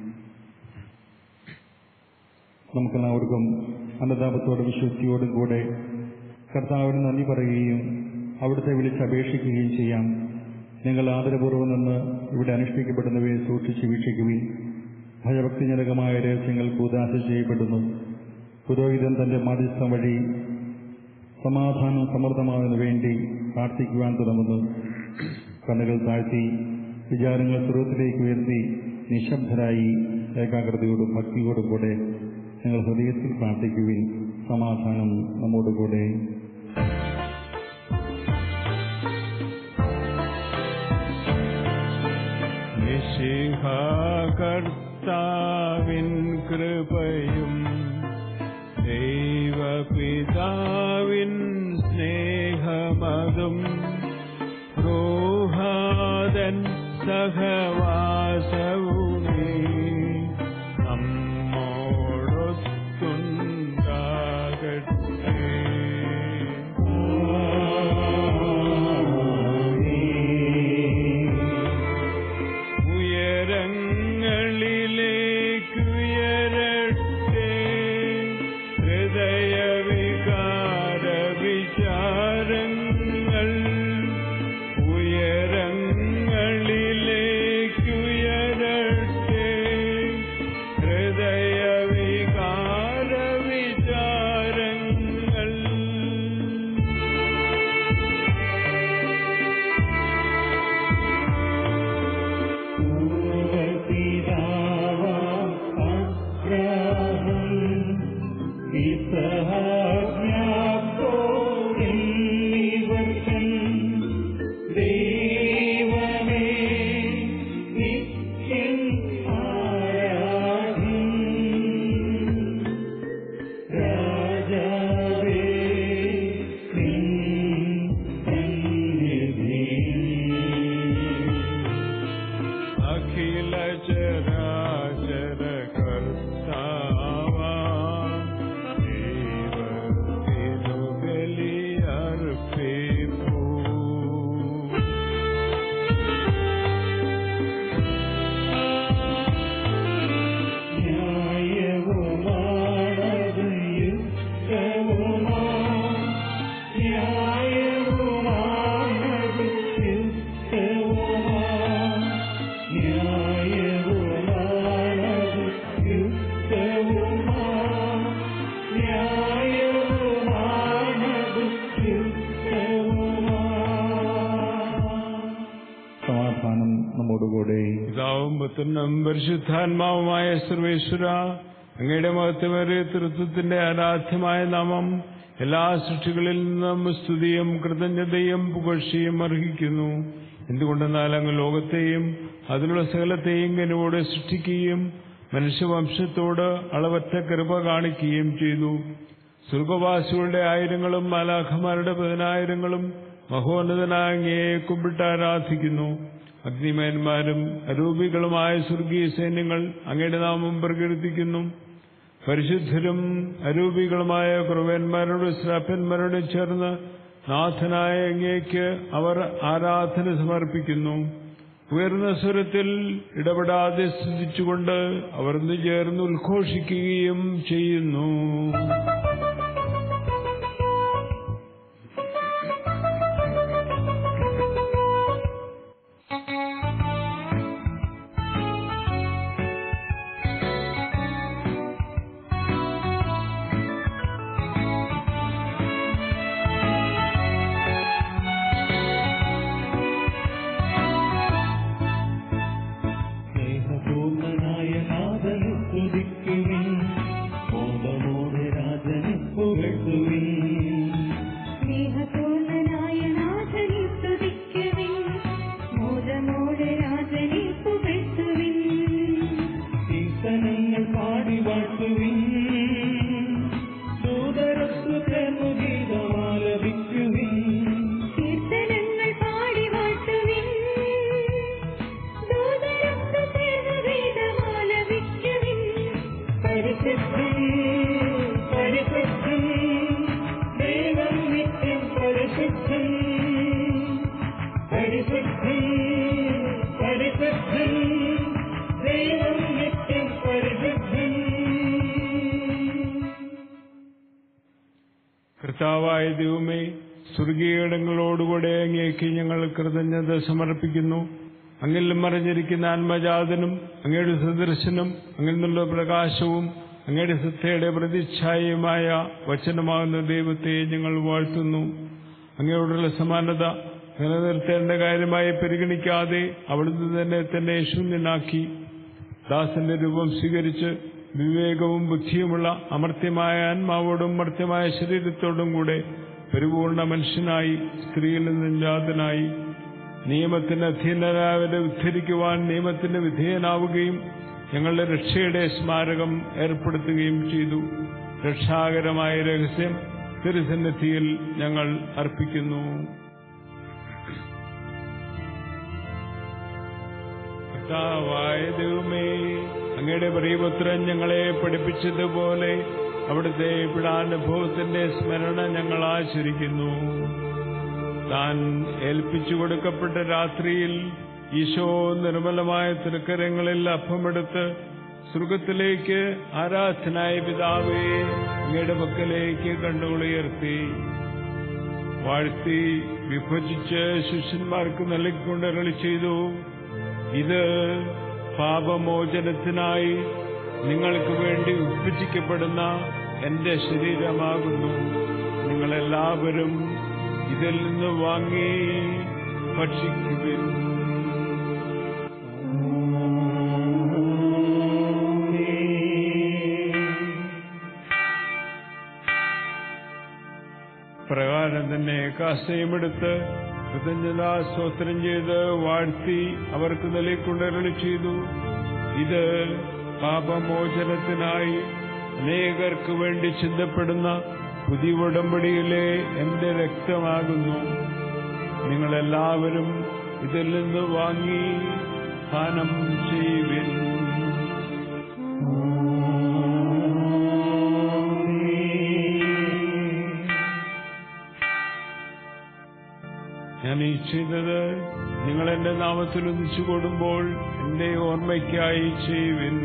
നമുക്കെല്ലാവർക്കും അന്നദാപത്തോടും വിശുദ്ധിയോടും കൂടെ കർത്താവിന് നന്ദി പറയുകയും അവിടുത്തെ വിളിച്ചപേക്ഷിക്കുകയും ചെയ്യാം നിങ്ങൾ ആദരപൂർവ്വം നിന്ന് ഇവിടെ അനുഷ്ഠിക്കപ്പെടുന്നവയെ സൂക്ഷിച്ച് വീക്ഷിക്കുവിൻ ഭയഭക്തിജനകമായ രഹസ്യങ്ങൾ കൂതാശ ചെയ്യപ്പെടുന്നു പുരോഹിതൻ തന്റെ മാധ്യസ്ഥം വഴി സമാധാനം സമൃദ്ധമാകുന്നതിനു വേണ്ടി പ്രാർത്ഥിക്കുവാൻ തുടങ്ങുന്നു കണ്ണുകൾ താഴ്ത്തി വിചാരങ്ങൾ സ്രോതത്തിലേക്ക് ഉയർത്തി നിശബ്ദരായി ഏകാഗ്രതയോടും ഭക്തിയോടും കൂടെ നിങ്ങൾ ഹൃദയത്തിൽ പ്രാർത്ഥിക്കുവിൻ സമാധാനം നമ്മോടുകൂടെ കർത്താവിൻ കൃപയും ദൈവപിതാവിൻ സ്നേഹമതും രോഹാദൻ സഹവാസവുമേ നമ്മോടൊത്തുണ്ടാകട്ടെ ഉയരങ്ങളിലേക്കുയരട്ടെ ഹൃദയവികാര വിചാരങ്ങൾ ഉയരങ്ങളിലേക്കുയരട്ടെ ഹൃദയവികാര വിചാരങ്ങൾ ദൈവമേ നിത്യം ആരാധ്യൻ രാജാവേ നിൻ സന്നിധിയിൽ അഖില ചരാചര കർത്താവാ ദൈവത്തിനു ബലിയർപ്പിപ്പൂ ന്യായവുമാണത് യുക്തവുമാ ന്യായവുമാണത് യുക്തവുമാ ന്യായവുമാണത് യുക്തവുമാ ന്യായവുമാണത് യുക്തവുമാ സമാധാനം നമ്മോടുകൂടെ പിതാവും പുത്രനും പരിശുദ്ധാത്മാവുമായ സർവേശ്വര അങ്ങയുടെ മഹത്വമേറിയ തൃത്വത്തിന്റെ ആരാധ്യമായ നാമം എല്ലാ സൃഷ്ടികളിൽ നിന്നും സ്തുതിയും കൃതജ്ഞതയും പുകഴ്ചയും അർഹിക്കുന്നു എന്തുകൊണ്ടെന്നാൽ അങ്ങ് ലോകത്തെയും അതിലുള്ള സകലത്തെയും കനുവോടെ സൃഷ്ടിക്കുകയും മനുഷ്യവംശത്തോട് അളവറ്റ കൃപ കാണിക്കുകയും ചെയ്തു സ്വർഗവാസികളുടെ ആയിരങ്ങളും മാലാഖമാരുടെ പതിനായിരങ്ങളും മഹോന്നതനായ അങ്ങയെ കുമ്പിട്ട് ആരാധിക്കുന്നു അഗ്നിമയന്മാരും അരൂപികളുമായ സ്വർഗീയ സൈന്യങ്ങൾ അങ്ങയുടെ നാമം പ്രകീർത്തിക്കുന്നു പരിശുദ്ധരും അരൂപികളുമായ കുറവന്മാരോട് ശ്രാപ്പന്മാരോട് ചേർന്ന് നാഥനായ അങ്ങേക്ക് അവർ ആരാധന സമർപ്പിക്കുന്നു ഉയർന്ന സ്വരത്തിൽ ഇടപെടാതെ സ്തുതിച്ചുകൊണ്ട് അവർ ചേർന്ന് ഉദ്ഘോഷിക്കുകയും ചെയ്യുന്നു സ്നേഹപൂർണനായ നാഥനെ സ്തുതിക്കുവിൻ കോപമോടെ രാജനെ പുകഴ്ത്തുവിൻ സ്നേഹപൂർണനായ നാഥനെ സ്തുതിക്കുവിൻ മോദമോടെ രാജനെ പുകഴ്ത്തുവിൻ കീർത്തനങ്ങൾ പാടി വാഴ്ത്തുവിൻ ദൂതരത്തു ചേർന്നു ഗീതമാലപിക്കുവിൻ കീർത്തനങ്ങൾ പാടി വാഴ്ത്തുവിൻ ദൂതരൊത്ത് ചേർന്ന് വേദമാലപിക്കുവിൻ പരിശുദ്ധൻ പരിശുദ്ധൻ ദൈവം നിത്യം പരിശുദ്ധൻ പരിശുദ്ധൻ പരിശുദ്ധൻ ദൈവം നിത്യം പരിശുദ്ധൻ കർത്താവായ ദൈവമേ സ്വർഗീയടങ്ങളോടുകൂടെ അങ്ങേക്ക് ഞങ്ങൾ കൃതജ്ഞത സമർപ്പിക്കുന്നു അങ്ങിൽ മറിഞ്ഞിരിക്കുന്ന ആത്മജാതനും അങ്ങയുടെ സദൃശനും അങ്ങിൽ നിന്നുള്ള പ്രകാശവും അങ്ങയുടെ സത്തയുടെ പ്രതിച്ഛായയുമായ വചനമാകുന്ന ദൈവത്തെ ഞങ്ങൾ വാഴ്ത്തുന്നു അങ്ങയോടുള്ള സമാനത നിലനിർത്തേണ്ട കാര്യമായി പരിഗണിക്കാതെ അവിടുന്ന് തന്നെ തന്നെ ശൂന്യനാക്കി ദാസന്റെ രൂപം സ്വീകരിച്ച് വിവേകവും ബുദ്ധിയുമുള്ള അമർത്യമായ ആത്മാവോടും മർത്യമായ ശരീരത്തോടും കൂടെ പരിപൂർണ മനുഷ്യനായി സ്ത്രീയിൽ നിന്നും ജാതനായി നിയമത്തിന് അധീനരായവരെ ഉദ്ധരിക്കുവാൻ നിയമത്തിന് വിധേയനാവുകയും ഞങ്ങളുടെ രക്ഷയുടെ സ്മാരകം ഏർപ്പെടുത്തുകയും ചെയ്തു രക്ഷാകരമായ രഹസ്യം തിരുസന്നിധിയിൽ ഞങ്ങൾ അർപ്പിക്കുന്നു കർത്താവായ ദൈവമേ അങ്ങയുടെ പ്രിയപുത്രൻ ഞങ്ങളെ പഠിപ്പിച്ചതുപോലെ അവിടുത്തെ പിടാനുഭവത്തിന്റെ സ്മരണ ഞങ്ങൾ ആചരിക്കുന്നു താൻ ഏൽപ്പിച്ചു കൊടുക്കപ്പെട്ട രാത്രിയിൽ ഈശോ നിർമ്മലമായ തൃക്കരങ്ങളിൽ അപ്പമെടുത്ത് സ്വർഗത്തിലേക്ക് ആരാധനായ പിതാവേ അങ്ങയുടെ പക്കലേക്ക് കണ്ണുകളുയർത്തി വാഴ്ത്തി വിഭജിച്ച് ശിഷ്യന്മാർക്ക് നൽകിക്കൊണ്ട് അരളി ചെയ്തു ഇത് പാപമോചനത്തിനായി നിങ്ങൾക്ക് വേണ്ടി വിഭജിക്കപ്പെടുന്ന എന്റെ ശരീരമാകുന്നു നിങ്ങളെല്ലാവരും ഇതിൽ നിന്ന് വാങ്ങി ഭക്ഷിക്കുവിൻ പ്രകാരം തന്നെ കാസയുമെടുത്ത് കൃതജ്ഞതാ സ്തോത്രം ചെയ്ത് വാഴ്ത്തി അവർക്ക് നൽകിക്കൊണ്ടരളി ചെയ്തു ഇത് പാപമോചനത്തിനായി അനേകർക്ക് വേണ്ടി ചിന്തപ്പെടുന്ന പുതിയ ഉടമ്പടിയിലെ എന്റെ രക്തമാകുന്നു നിങ്ങളെല്ലാവരും ഇതിൽ നിന്ന് വാങ്ങി പാനം ചെയ്യുവിൻ ഞാൻ ഈ ചെയ്തത് നിങ്ങൾ എന്റെ നാമത്തിൽ ഒന്നിച്ചു കൂടുമ്പോൾ എന്റെ ഓർമ്മയ്ക്കായി ചെയ്യുവിൻ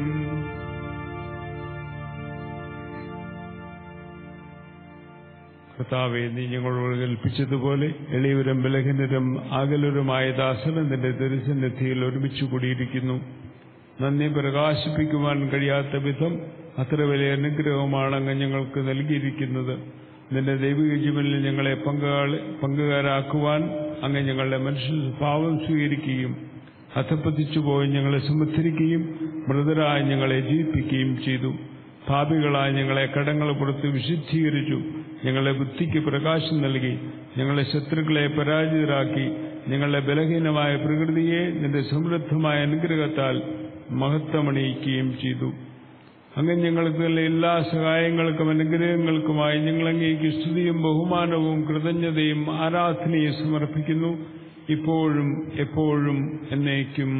കർത്താവെ നീ ഞങ്ങളോട് കൽപ്പിച്ചതുപോലെ എളിയവരും ബലഹീനരും ആകലരുമായ ദാസനം നിന്റെ ദരിസന്നിധിയിൽ ഒരുമിച്ച് കൂടിയിരിക്കുന്നു നന്ദി പ്രകാശിപ്പിക്കുവാൻ കഴിയാത്ത വിധം അത്ര വലിയ അനുഗ്രഹമാണ് അങ്ങ് ഞങ്ങൾക്ക് നൽകിയിരിക്കുന്നത് നിന്റെ ദൈവിക ജീവനിൽ ഞങ്ങളെ പങ്കാളി പങ്കുകാരാക്കുവാൻ അങ്ങ് ഞങ്ങളുടെ മനുഷ്യ സ്വഭാവം സ്വീകരിക്കുകയും അധപ്പതിച്ചു പോയി ഞങ്ങളെ സംബന്ധിക്കുകയും മൃതരായി ഞങ്ങളെ ജീവിപ്പിക്കുകയും ചെയ്തു പാപികളായ ഞങ്ങളെ കടങ്ങൾ പുറത്ത് വിശുദ്ധീകരിച്ചു ഞങ്ങളെ ബുദ്ധിക്ക് പ്രകാശം നൽകി ഞങ്ങളെ ശത്രുക്കളെ പരാജിതരാക്കി ഞങ്ങളുടെ ബലഹീനമായ പ്രകൃതിയെ നിന്റെ സമൃദ്ധമായ അനുഗ്രഹത്താൽ മഹത്വമണിയിക്കുകയും ചെയ്തു അങ്ങ് ഞങ്ങൾക്ക് എല്ലാ സഹായങ്ങൾക്കും അനുഗ്രഹങ്ങൾക്കുമായി ഞങ്ങൾ അങ്ങേക്ക് സ്തുതിയും ബഹുമാനവും കൃതജ്ഞതയും ആരാധനയും സമർപ്പിക്കുന്നു ഇപ്പോഴും എപ്പോഴും എന്നേക്കും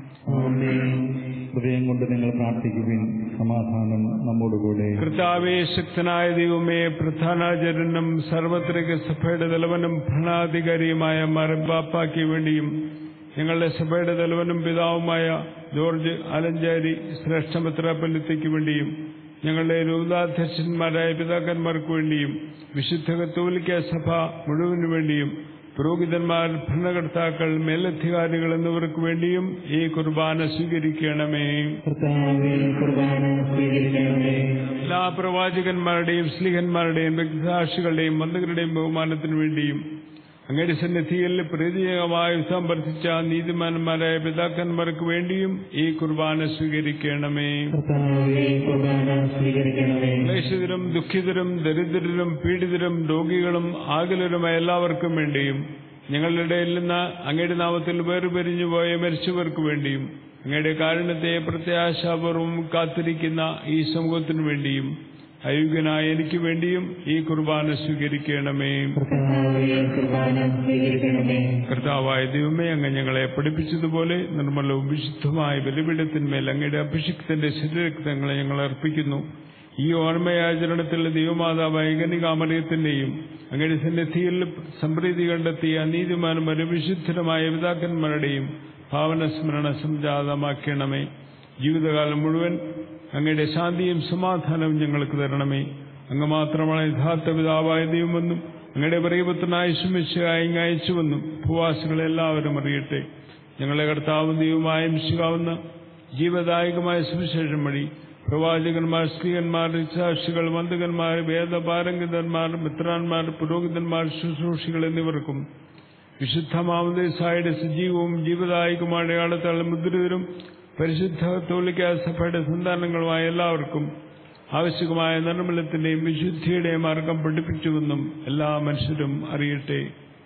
ആമേൻ. ഹൃദയം കൊണ്ട് നിങ്ങൾ പ്രാർത്ഥിക്കുവിൻ സമാധാനം നമ്മോടുകൂടെ കർത്താവേ ശക്തനായ ദൈവമേ പ്രധാനാചരനും സർവത്രിക സഭയുടെ തലവനും ഭരണാധികാരിയുമായ മരബാപ്പാക്ക് വേണ്ടിയും ഞങ്ങളുടെ സഭയുടെ തലവനും പിതാവുമായ ജോർജ് ആലഞ്ചാരി ശ്രേഷ്ഠമിത്രാപല്യത്തേക്ക് വേണ്ടിയും ഞങ്ങളുടെ രൂപതാധ്യക്ഷന്മാരായ പിതാക്കന്മാർക്ക് വേണ്ടിയും വിശുദ്ധ കത്തോലിക്ക സഭ മുഴുവനു വേണ്ടിയും പുരോഹിതന്മാർ ഭരണകർത്താക്കൾ മേലധികാരികൾ എന്നിവർക്ക് വേണ്ടിയും ഈ കുർബാന സ്വീകരിക്കണമേ കർത്താവേ കുർബാന സ്വീകരിക്കണമേ എല്ലാ പ്രവാചകന്മാരുടെയും സ്ലിഹന്മാരുടെയും വ്യക്തിസാക്ഷികളുടെയും ബന്ധുക്കളുടെയും ബഹുമാനത്തിനു വേണ്ടിയും അങ്ങയുടെ സന്നിധിയിൽ പ്രതീകമായി സംവർദ്ധിച്ച നീതിമാന്മാരായ പിതാക്കന്മാർക്ക് വേണ്ടിയും ഈ കുർബാന സ്വീകരിക്കണമേ കർത്താവേ കുർബാന സ്വീകരിക്കണമേ ക്ലേശിതരും ദുഃഖിതരും ദരിദ്രരും പീഡിതരും രോഗികളും ആകുലരുമായ എല്ലാവർക്കും വേണ്ടിയും ഞങ്ങളുടെ ഇടയിൽ നിന്ന് അങ്ങയുടെ നാമത്തിൽ വേർപിരിഞ്ഞു പോയ മരിച്ചവർക്ക് വേണ്ടിയും അങ്ങയുടെ കാരുണ്യത്തെ പ്രത്യാശാപൂർവം കാത്തിരിക്കുന്ന ഈ സമൂഹത്തിനു വേണ്ടിയും അയോഗ്യനായ എനിക്ക് വേണ്ടിയും ഈ കുർബാന സ്വീകരിക്കണമേ കർത്താവേ കുർബാന സ്വീകരിക്കണമേ കർത്താവായ ദൈവമേ അങ്ങ് ഞങ്ങളെ പഠിപ്പിച്ചതുപോലെ നിർമ്മലവും വിശുദ്ധമായ ബലിപീഠത്തിന്മേൽ അങ്ങയുടെ അഭിഷിക്തന്റെ ശരീരക്തങ്ങളെ ഞങ്ങൾ അർപ്പിക്കുന്നു ഈ ഓർമ്മയാചരണത്തിൽ ദൈവമാതാവായ ഗനികാമറിയത്തിന്റെയും അങ്ങയുടെ സന്നിധിയിൽ സംപ്രീതി കണ്ടെത്തിയ നീതിമാന്മാരും വിശുദ്ധരമായ പിതാക്കന്മാരുടെയും ഭാവന സ്മരണ സംജാതമാക്കണമേ ജീവിതകാലം മുഴുവൻ അങ്ങയുടെ ശാന്തിയും സമാധാനവും ഞങ്ങൾക്ക് തരണമേ അങ്ങ് മാത്രമാണ് യഥാർത്ഥ പിതാവായ ദൈവമെന്നും അങ്ങയുടെ പ്രിയപുത്രനായ ശുമിശയായി ഇങ്ങ് അയച്ചുവെന്നും ഭൂവാസികളെല്ലാവരും അറിയട്ടെ ഞങ്ങളെ കർത്താവും ദൈവമായും ശികാവുന്ന ജീവദായകമായ സുവിശേഷം വഴി പ്രവാചകന്മാർ സ്ത്രീകന്മാർ രക്താക്ഷികൾ മന്ദകന്മാർ വേദപാരംഗതന്മാർ മിത്രാന്മാർ പുരോഹിതന്മാർ ശുശ്രൂഷികൾ എന്നിവർക്കും വിശുദ്ധ മാമദേസായുടെ സജീവവും ജീവദായകമായ അടയാളത്താൽ മുദ്രിതരും പരിശുദ്ധ തോലിക്ക സഭയുടെ സന്താനങ്ങളുമായ എല്ലാവർക്കും ആവശ്യമായ നിർമ്മലത്തിന്റെയും വിശുദ്ധിയുടെയും മാർഗം പഠിപ്പിച്ചുവെന്നും എല്ലാ മനുഷ്യരും അറിയട്ടെ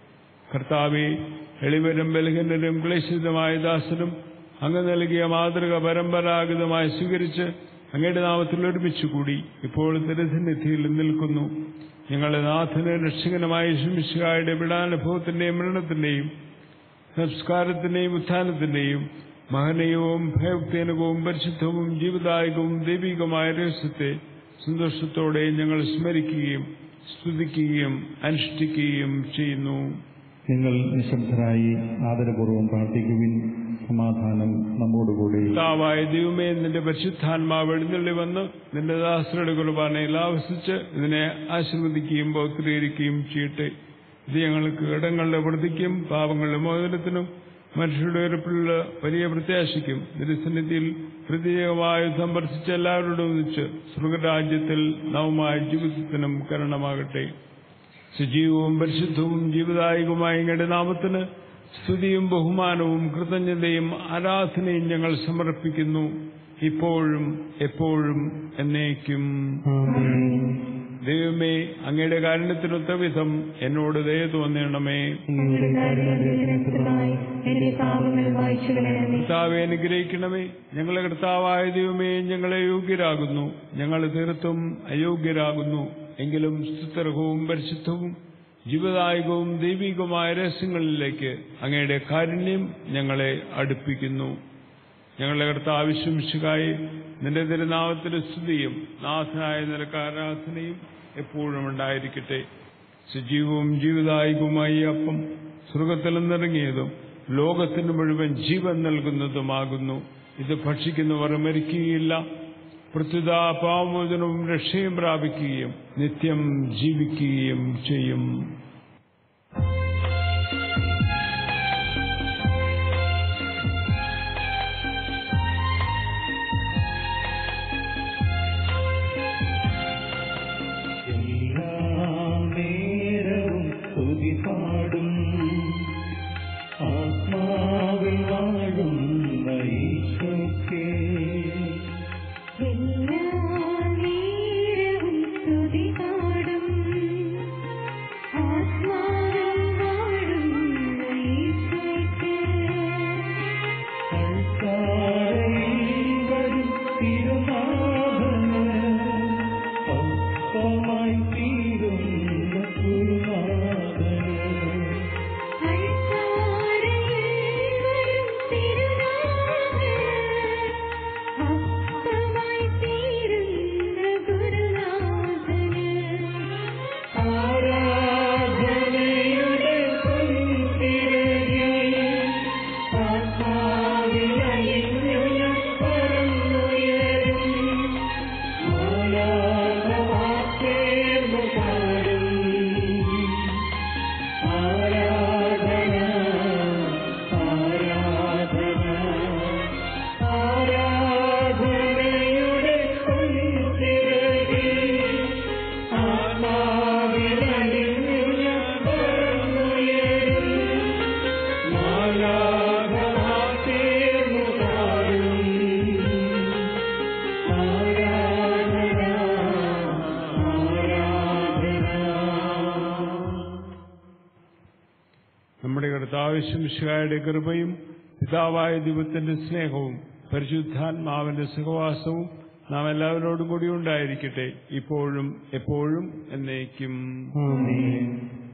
കർത്താവെ എളിവരും ബലഹീനരും ക്ലേശിതമായ ദാസനും അങ്ങ് നൽകിയ മാതൃക പരമ്പരാഗതമായി സ്വീകരിച്ച് അങ്ങയുടെ നാമത്തിൽ ഒരുമിച്ച് കൂടി ഇപ്പോൾ തിരസന്നിധിയിൽ നിൽക്കുന്നു ഞങ്ങളുടെ നാഥന് രക്ഷകനുമായ ശുമിശായുടെ വിടാനുഭവത്തിന്റെയും മരണത്തിന്റെയും സംസ്കാരത്തിന്റെയും ഉത്ഥാനത്തിന്റെയും മഹനീയവും ഭയഭക്തിയനകവും പരിശുദ്ധവും ജീവദായകവും ദൈവികമായ രഹസ്യത്തെ സന്തോഷത്തോടെ ഞങ്ങൾ സ്മരിക്കുകയും സ്തുതിക്കുകയും അനുഷ്ഠിക്കുകയും ചെയ്യുന്നു നിങ്ങൾ നിശബ്ദരായി ആദരപൂർവ്വം പ്രാർത്ഥിക്കുവിൻ സമാധാനം നമ്മോടുകൂടെ കർത്താവായ ദൈവമേ നിന്റെ പരിശുദ്ധാത്മാവ് എഴുന്നള്ളി വന്ന് നിന്റെ ദാസരുടെ കുർബാനയിൽ ആവസിച്ച് ഇതിനെ ആശീർവദിക്കുകയും പൗത്രീകരിക്കുകയും ചെയ്യട്ടെ ഇത് ഞങ്ങൾക്ക് ഇടങ്ങളുടെ വൃദ്ധിക്കും പാപങ്ങളുടെ മോചനത്തിനും മനുഷ്യരുടെ ഉറപ്പിലുള്ള വലിയ പ്രത്യാശയ്ക്കും നിരസന്നിധിയിൽ പ്രത്യേകമായി സമ്പർശിച്ച എല്ലാവരോടും ഒന്നിച്ച് സ്വർഗരാജ്യത്തിൽ നവമായ ജീവിതത്തിനും കരണമാകട്ടെ സജീവവും പരിശുദ്ധവും ജീവദായകവുമായ അങ്ങയുടെ നാമത്തിന് സ്തുതിയും ബഹുമാനവും കൃതജ്ഞതയും ആരാധനയും ഞങ്ങൾ സമർപ്പിക്കുന്നു ഇപ്പോഴും എപ്പോഴും എന്നേക്കും ആമേൻ ദൈവമേ അങ്ങയുടെ കാരുണ്യത്തിനൊത്ത വിധം എന്നോട് ദയ തോന്നണമേ അങ്ങയുടെ കാരുണ്യത്തിനനുസൃതമായി എന്റെ പാപങ്ങൾ വായിച്ചു കളയണമേ കർത്താവെ അനുഗ്രഹിക്കണമേ ഞങ്ങളെ കർത്താവായ ദൈവമേ ഞങ്ങളെ യോഗ്യരാകുന്നു ഞങ്ങൾ തീർത്തും അയോഗ്യരാകുന്നു എങ്കിലും സ്തുതർഹവും പരിശുദ്ധവും ജീവദായകവും ദൈവികവുമായ രഹസ്യങ്ങളിലേക്ക് അങ്ങയുടെ കാരുണ്യം ഞങ്ങളെ അടുപ്പിക്കുന്നു ഞങ്ങളുടെ കർത്താവ് വിശ്വസിക്കായി നിന്റെ തിരുനാമത്തിന്റെ സ്തുതിയും നാഥനായ നിനക്ക് ആരാധനയും എപ്പോഴും ഉണ്ടായിരിക്കട്ടെ സജീവവും ജീവദായകവുമായ ഈ അപ്പം സ്വർഗത്തിൽ നിന്നിറങ്ങിയതും ലോകത്തിന് മുഴുവൻ ജീവൻ നൽകുന്നതുമാകുന്നു ഇത് ഭക്ഷിക്കുന്നവർ മരിക്കുകയില്ല പ്രത്യുത പാവമോചനവും രക്ഷയും പ്രാപിക്കുകയും നിത്യം ജീവിക്കുകയും ചെയ്യും എല്ലാ നേരവും സ്തുതി പാടും ആത്മാവിൽ വാഴുന്ന ഈശോയ്ക്ക് എല്ലാ അപ്പമായി തീരുന്ന ഗുരുനാഥന് അൾത്താരയിൽ വരും തിരുനാഥന് അപ്പമായി തീരുന്ന ഗുരുനാഥന് ആരാധനയുടെ പൊൻതിരകിൽ ആത്മാവിലലിഞ്ഞു ഞാൻ പറന്നുയരും. ആലാപവാക്കേർന്നു പാടും. ആരാധന ആരാധന ആരാധനയുടെ പൊൻതിരകിൽ ആത്മാവിലലിഞ്ഞു ഞാൻ പറന്നുയരും. മാലാഖമാർത്തേർന്നു പാടും. ആരാധന, ആരാധന. നമ്മുടെ കർത്താവിശംശായുടെ കൃപയും പിതാവായ ദൈവത്തിന്റെ സ്നേഹവും പരിശുദ്ധാത്മാവിന്റെ സഹവാസവും നാം എല്ലാവരോടും കൂടി ഉണ്ടായിരിക്കട്ടെ ഇപ്പോഴും എപ്പോഴും എന്നേക്കും ആമേൻ.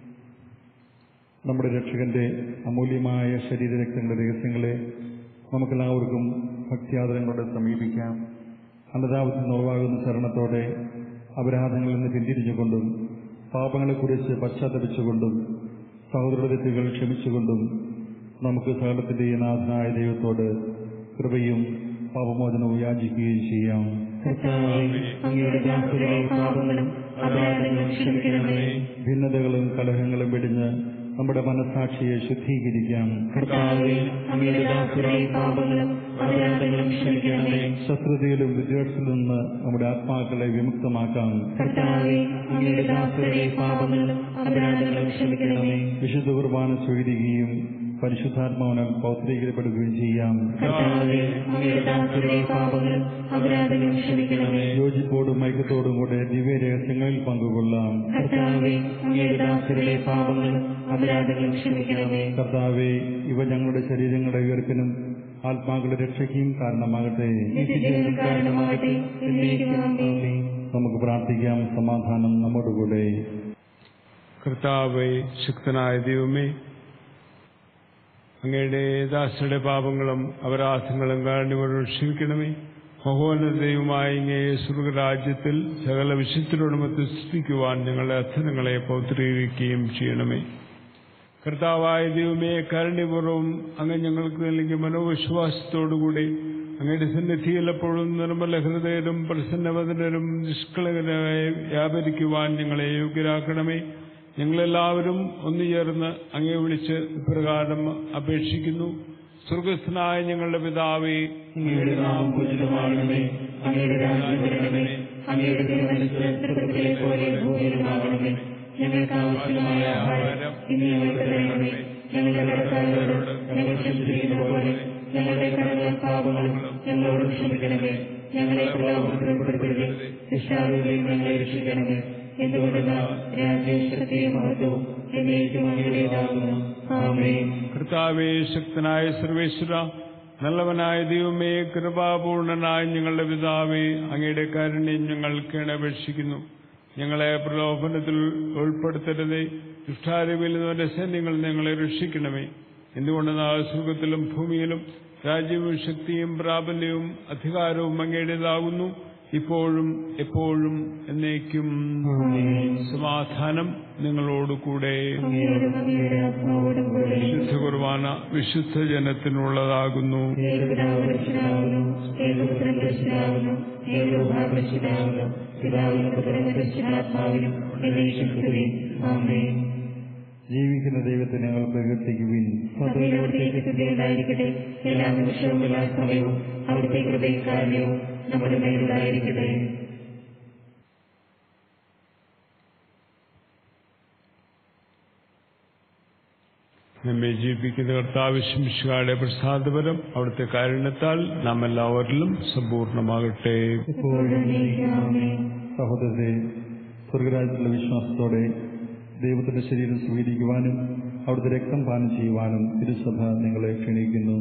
നമ്മുടെ രക്ഷകന്റെ അമൂല്യമായ ശരീരരക്തങ്ങളുടെ രഹസ്യങ്ങളെ നമുക്കെല്ലാവർക്കും ഭക്തിയാദരങ്ങളോടെ സമീപിക്കാം അന്നതാവത്തിൽ നോവാകുന്ന ശരണത്തോടെ അപരാധങ്ങളിൽ നിന്ന് പിന്തിരിഞ്ഞുകൊണ്ടും പാപങ്ങളെക്കുറിച്ച് പശ്ചാത്തപിച്ചുകൊണ്ടും സഹോദര തെറ്റുകൾ ക്ഷമിച്ചുകൊണ്ടും നമുക്ക് സകലത്തിന്റെ നാഥനായ ദൈവത്തോട് കൃപയും പാപമോചനവും യാചിക്കുകയും ചെയ്യാം കർത്താവേ അങ്ങയുടെ ദാസരുടെ പാപങ്ങളും അപരാധങ്ങളും ക്ഷമിക്കണമേ ഭിന്നതകളും കലഹങ്ങളും വെടിഞ്ഞ് നമ്മുടെ മനസാക്ഷിയെ ശുദ്ധീകരിക്കാം കർത്താവേ അങ്ങയുടെ ദാസരുടെ പാപങ്ങളും അപരാധങ്ങളും ക്ഷമിക്കണമേ ശത്രുതയിലും വിദ്വേഷത്തിലും നിന്ന് നമ്മുടെ ആത്മാക്കളെ വിമുക്തമാക്കാം കർത്താവേ അങ്ങയുടെ ദാസരുടെ പാപങ്ങളും അപരാധങ്ങളും ക്ഷമിക്കണമേ വിശുദ്ധ കുർബാന സ്വീകരിക്കുകയും പരിശുദ്ധാത്മാവിനാൽ പൗത്രീകരിക്കപ്പെടുകയും ചെയ്യാം കർത്താവേ അങ്ങയുടെ ദാസരുടെ പാപങ്ങളും അപരാധങ്ങളും ക്ഷമിക്കണമേ യോജിപ്പോടും ഐക്യത്തോടും കൂടെ ദിവ്യ രഹസ്യങ്ങളിൽ പങ്കുകൊള്ളാം കർത്താവേ അങ്ങയുടെ ദാസരുടെ പാപങ്ങളും അപരാധങ്ങളും ക്ഷമിക്കണമേ കർത്താവെ ഇവ ഞങ്ങളുടെ ശരീരങ്ങളുടെ ഉയർപ്പിനും ആത്മാക്കളുടെ രക്ഷയ്ക്കും കാരണമാകട്ടെ നിത്യജീവൻ കാരണമാകട്ടെ എന്നേക്കും ആമേൻ നമുക്ക് പ്രാർത്ഥിക്കാം സമാധാനം നമ്മോടുകൂടെ കർത്താവേ ശക്തനായ ദൈവമേ അങ്ങയുടെ ദാസരുടെ പാപങ്ങളും അപരാധങ്ങളും കാരണവരോട് ക്ഷമിക്കണമേ മഹോന്നത ദൈവമായ ഇങ്ങേ സ്വർഗരാജ്യത്തിൽ സകല വിശുദ്ധരോടുമൊത്ത് സൃഷ്ടിക്കുവാൻ ഞങ്ങളുടെ അധനങ്ങളെ പൗത്രീകരിക്കുകയും ചെയ്യണമേ കർത്താവായ ദൈവമേ കാരുണ്യപൂർവ്വം അങ്ങ് ഞങ്ങൾക്ക് നൽകിയ മനോവിശ്വാസത്തോടുകൂടി അങ്ങയുടെ സന്നിധിയിൽ എപ്പോഴും നിർമ്മല ഹൃദയരും പ്രസന്നവദനരും നിഷ്കളങ്കരായി വ്യാപരിക്കുവാൻ ഞങ്ങളെ യോഗ്യരാക്കണമേ ഞങ്ങളെല്ലാവരും ഒന്നുചേർന്ന് അങ്ങേ വിളിച്ച് ഇപ്രകാരം അപേക്ഷിക്കുന്നു സ്വർഗസ്ഥനായ ഞങ്ങളുടെ പിതാവേ അങ്ങയുടെ നാമം പൂജിതമാകണമേ അങ്ങയുടെ രാജ്യം വരണമേ അങ്ങയുടെ തിരുമനസ് സ്വർഗ്ഗത്തിലെ പോലെ ഭൂമിയിലുമാകണമേ ഞങ്ങൾക്ക് ആവശ്യമായ ആഹാരം ഇന്ന് ഞങ്ങൾക്ക് തരണമേ ഞങ്ങളുടെ കടക്കാരോട് ഞങ്ങൾ ക്ഷമിച്ചിരിക്കുന്ന പോലെ ഞങ്ങളുടെ കടങ്ങളും പാപങ്ങളും ഞങ്ങളോട് ക്ഷമിക്കണമേ ഞങ്ങളെ പ്രലോഭനത്തിൽ ഉൾപ്പെടുത്തരുതേ ശിക്ഷാവിധിയിൽ ഞങ്ങളെ രക്ഷിക്കണമേ എന്തുകൊണ്ടെന്നാൽ രാജ്യവും ശക്തിയും മഹത്വവും എന്നേക്കും അങ്ങയുടേതാകുന്നു ആമേൻ കർത്താവേ ശക്തനായ സർവേശ്വര നല്ലവനായ ദൈവമേ കൃപാപൂർണനായ ഞങ്ങളുടെ പിതാവേ അങ്ങയുടെ കാരുണ്യം ഞങ്ങൾ കേണപേക്ഷിക്കുന്നു ഞങ്ങളെ പ്രലോഭനത്തിൽ ഉൾപ്പെടുത്തരുതേ ദുഷ്ടാരൂപിൽ നിന്നവന്റെ സൈന്യങ്ങൾ ഞങ്ങളെ രക്ഷിക്കണമേ എന്തുകൊണ്ടെന്നാൽ സുഖത്തിലും ഭൂമിയിലും രാജ്യവും ശക്തിയും പ്രാബല്യവും അധികാരവും അങ്ങയുടേതാകുന്നു ഇപ്പോഴും എപ്പോഴും എന്നേക്കും സമാധാനം നിങ്ങളോടുകൂടെ അങ്ങയോടും അങ്ങയുടെ ആത്മാവോടും കൂടെ വിശുദ്ധ കുർബാന വിശുദ്ധ ജനത്തിനുള്ളതാകുന്നു ഏകപിതാവരക്ഷിതാവുന്നു ഏകപുത്രൻ രക്ഷിതാവുന്നു ഏകോഭാവരക്ഷിതാവുന്നു പിതാവിനും പുത്രനും രക്ഷിതാത്മാവിനും എന്നേക്കും സ്തുതി ആമേൻ ജീവിക്കുന്ന ദൈവത്തെ ഞങ്ങൾ പ്രകീർത്തിക്കുവിൻ സഭയിലവിടത്തേക്ക് സ്തുതിയുണ്ടായിരിക്കട്ടെ എല്ലാ നിമിഷവും എല്ലാ സമയവും അവിടുത്തെ കൃപയും കാരണവും നമ്മുടെ മേലുണ്ടായിരിക്കട്ടെ നമ്മെ ജീവിപ്പിക്കുന്ന കർത്താവിശ്വയുടെ പ്രസാദപരം അവിടുത്തെ കാരുണ്യത്താൽ നാം എല്ലാവരിലും സമ്പൂർണ്ണമാകട്ടെ ഇപ്പോഴും എന്നേക്കും ആമേൻ സഹോദരരെ സ്വർഗരാജ്യത്തിലുള്ള വിശ്വാസത്തോടെ ദൈവത്തിന്റെ ശരീരം സ്വീകരിക്കുവാനും അവിടുത്തെ രക്തം പാനം ചെയ്യുവാനും തിരുസഭ നിങ്ങളെ ക്ഷണിക്കുന്നു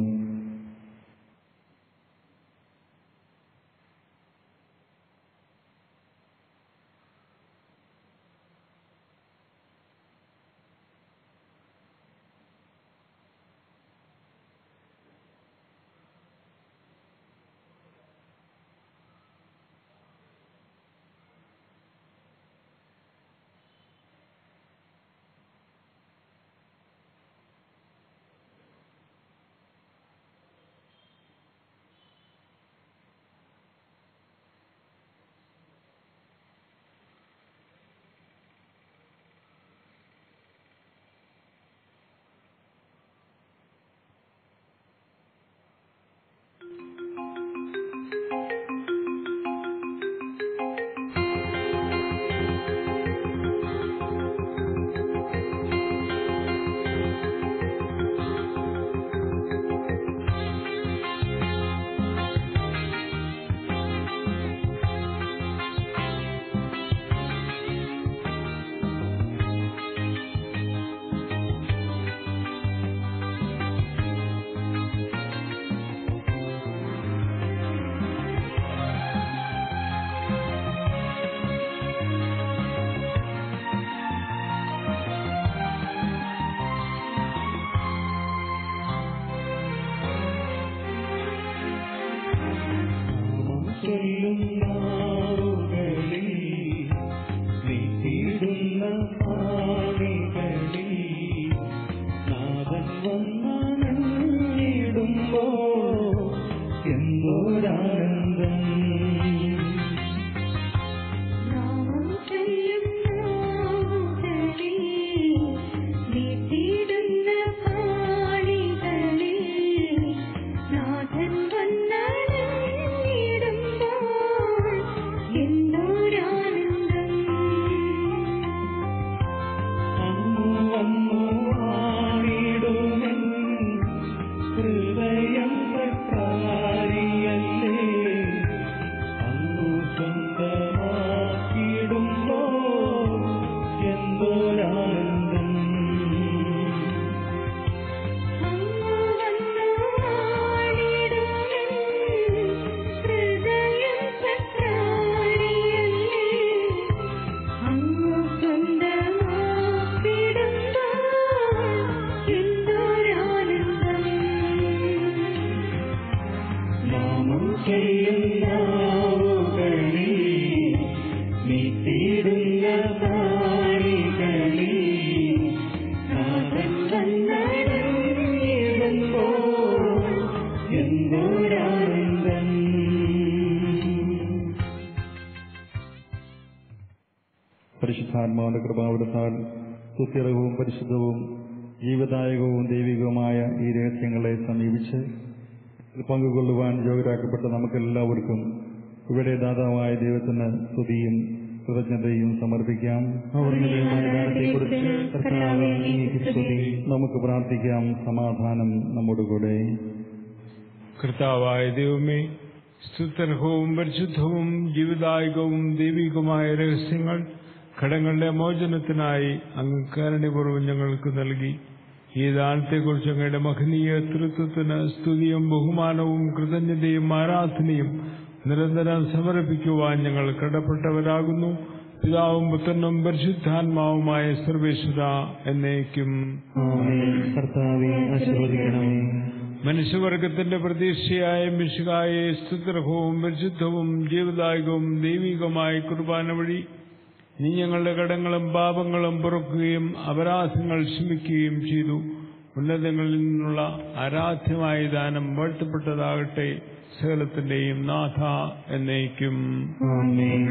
പരിശുദ്ധാത്മാവിന്റെ കൃപാവൃത്താൽ സുസ്ഥിരവും പരിശുദ്ധവും ജീവദായകവും ദൈവികവുമായ ഈ രഹസ്യങ്ങളെ സമീപിച്ച് ഇത് പങ്കുകൊള്ളുവാൻ യോഗ്യരാക്കപ്പെട്ട നമുക്കെല്ലാവർക്കും ഇവിടെ ദാതാവായ ദൈവത്തിന് സ്തുതിയും കൃതജ്ഞതയും സമർപ്പിക്കാം പൂർണ്ണതയുമായ ദാനത്തെക്കുറിച്ച് കർത്താവേ അങ്ങേക്ക് സ്തുതി നമുക്ക് പ്രാർത്ഥിക്കാം സമാധാനം നമ്മോടുകൂടെ കർത്താവായ ദൈവമേ സ്തുത്യർഹവും പരിശുദ്ധവും ജീവദായകവും ദൈവികവുമായ രഹസ്യങ്ങൾ കടങ്ങളുടെ മോചനത്തിനായി അങ്ങ് കാരുണ്യപൂർവ്വം ഞങ്ങൾക്ക് നൽകി ഈ ദാനത്തെക്കുറിച്ച് അങ്ങയുടെ മഹനീയ തൃത്വത്തിന് സ്തുതിയും ബഹുമാനവും കൃതജ്ഞതയും ആരാധനയും നിരന്തരം സമർപ്പിക്കുവാൻ ഞങ്ങൾ കടപ്പെട്ടവരാകുന്നു പിതാവും പുത്രനും പരിശുദ്ധാത്മാവുമായ സർവേശ്വര എന്നേക്കും ആമേൻ കർത്താവെ ആശീർവദിക്കണമേ മനുഷ്യവർഗത്തിന്റെ പ്രതീക്ഷയായ മിശുകായെ സ്തുത്രഹവും പരിശുദ്ധവും ജീവദായകവും ദൈവികമായ കുർബാന വഴി നീ ഞങ്ങളുടെ കടങ്ങളും പാപങ്ങളും പൊറുക്കുകയും അപരാധങ്ങൾ ക്ഷമിക്കുകയും ചെയ്തു ഉന്നതങ്ങളിൽ നിന്നുള്ള ആരാധ്യമായ ദാനം വാഴ്ത്തപ്പെട്ടതാകട്ടെ സകലത്തിന്റെയും നാഥ എന്നേക്കും ആമേൻ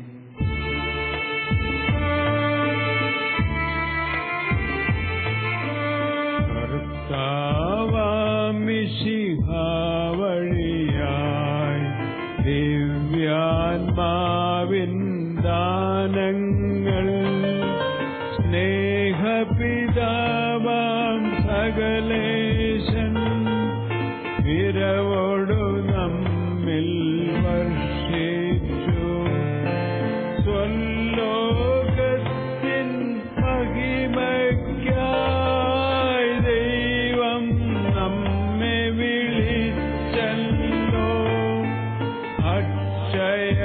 വഴിയായി ദിവ്യാത്മാവിൻ ദാനങ്ങൾ സ്നേഹപിതാവാം സകലേശൻ വിരവോടു നമ്മിൽ വർഷിച്ചു സ്വല്ലോകത്തിൻ മഹിമയ്ക്കായി ദൈവം നമ്മെ വിളിച്ചല്ലോ അക്ഷയ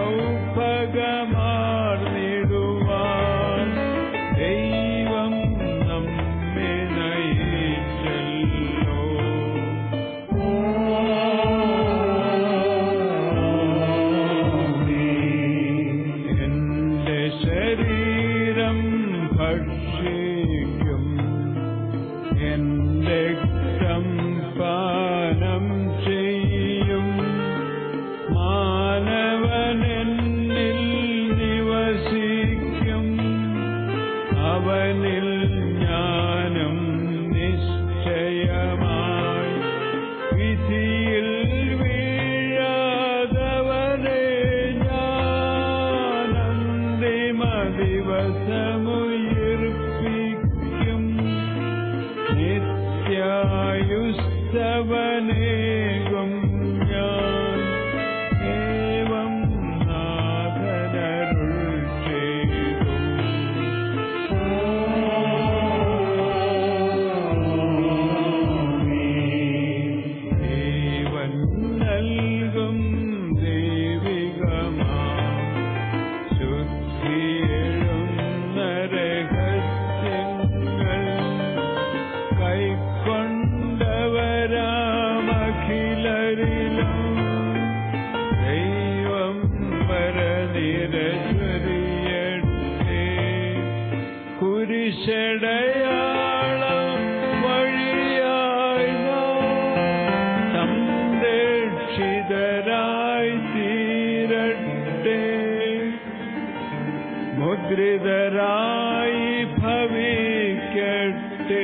സൗഭഗമാർന്നിടുവാൻ ദൈവം നമ്മെ നയിച്ചല്ലോ എന്റെ ശരീരം ഭക്ഷിക്കും എന്റെ രക്തം പാനം ചെയ്യും മാനവനെന്നിൽ നിവസിക്കും അവനിൽ ഞാനും നിശ്ചയമായി വിധിയിൽ വീഴാതവനെ ഞാൻ അന്തിമ ദിവസമുയർപ്പിക്കും നിത്യായുസ്തവനേകും ഞാൻ ഏവം നാഥനരുൾ ചെയ്തു ജീവൻ നൽകും ദൈവികമാ ശുദ്ധിയെഴുന്ന രഹസ്യങ്ങൾ കൈക്കൊണ്ടവരാമഖിലരിലും ദൈവം വരനിരചൊരിയട്ടെ കുരിശടയാളം വഴിയായി നാം സംരക്ഷിതരായി തീരട്ടെ മുദ്രിതരായി ഭവിക്കട്ടെ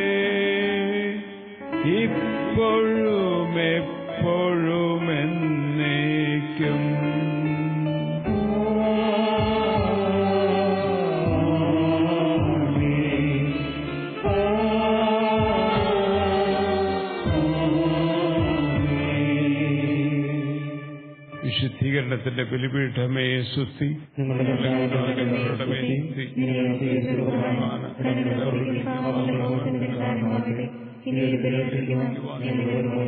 ഇപ്പോഴും എപ്പോഴും എന്നേക്കും വിശുദ്ധീകരണത്തിന്റെ ബലിപീഠമേ സുസ്തി ഞങ്ങളുടെ കർത്താവിന്റെ മേൽ നിങ്ങൾ സ്വീകരിച്ചതാണ് ഇനി ഒരു ബലിയർപ്പിക്കുവാൻ ഞങ്ങൾ ഒരുപോലെ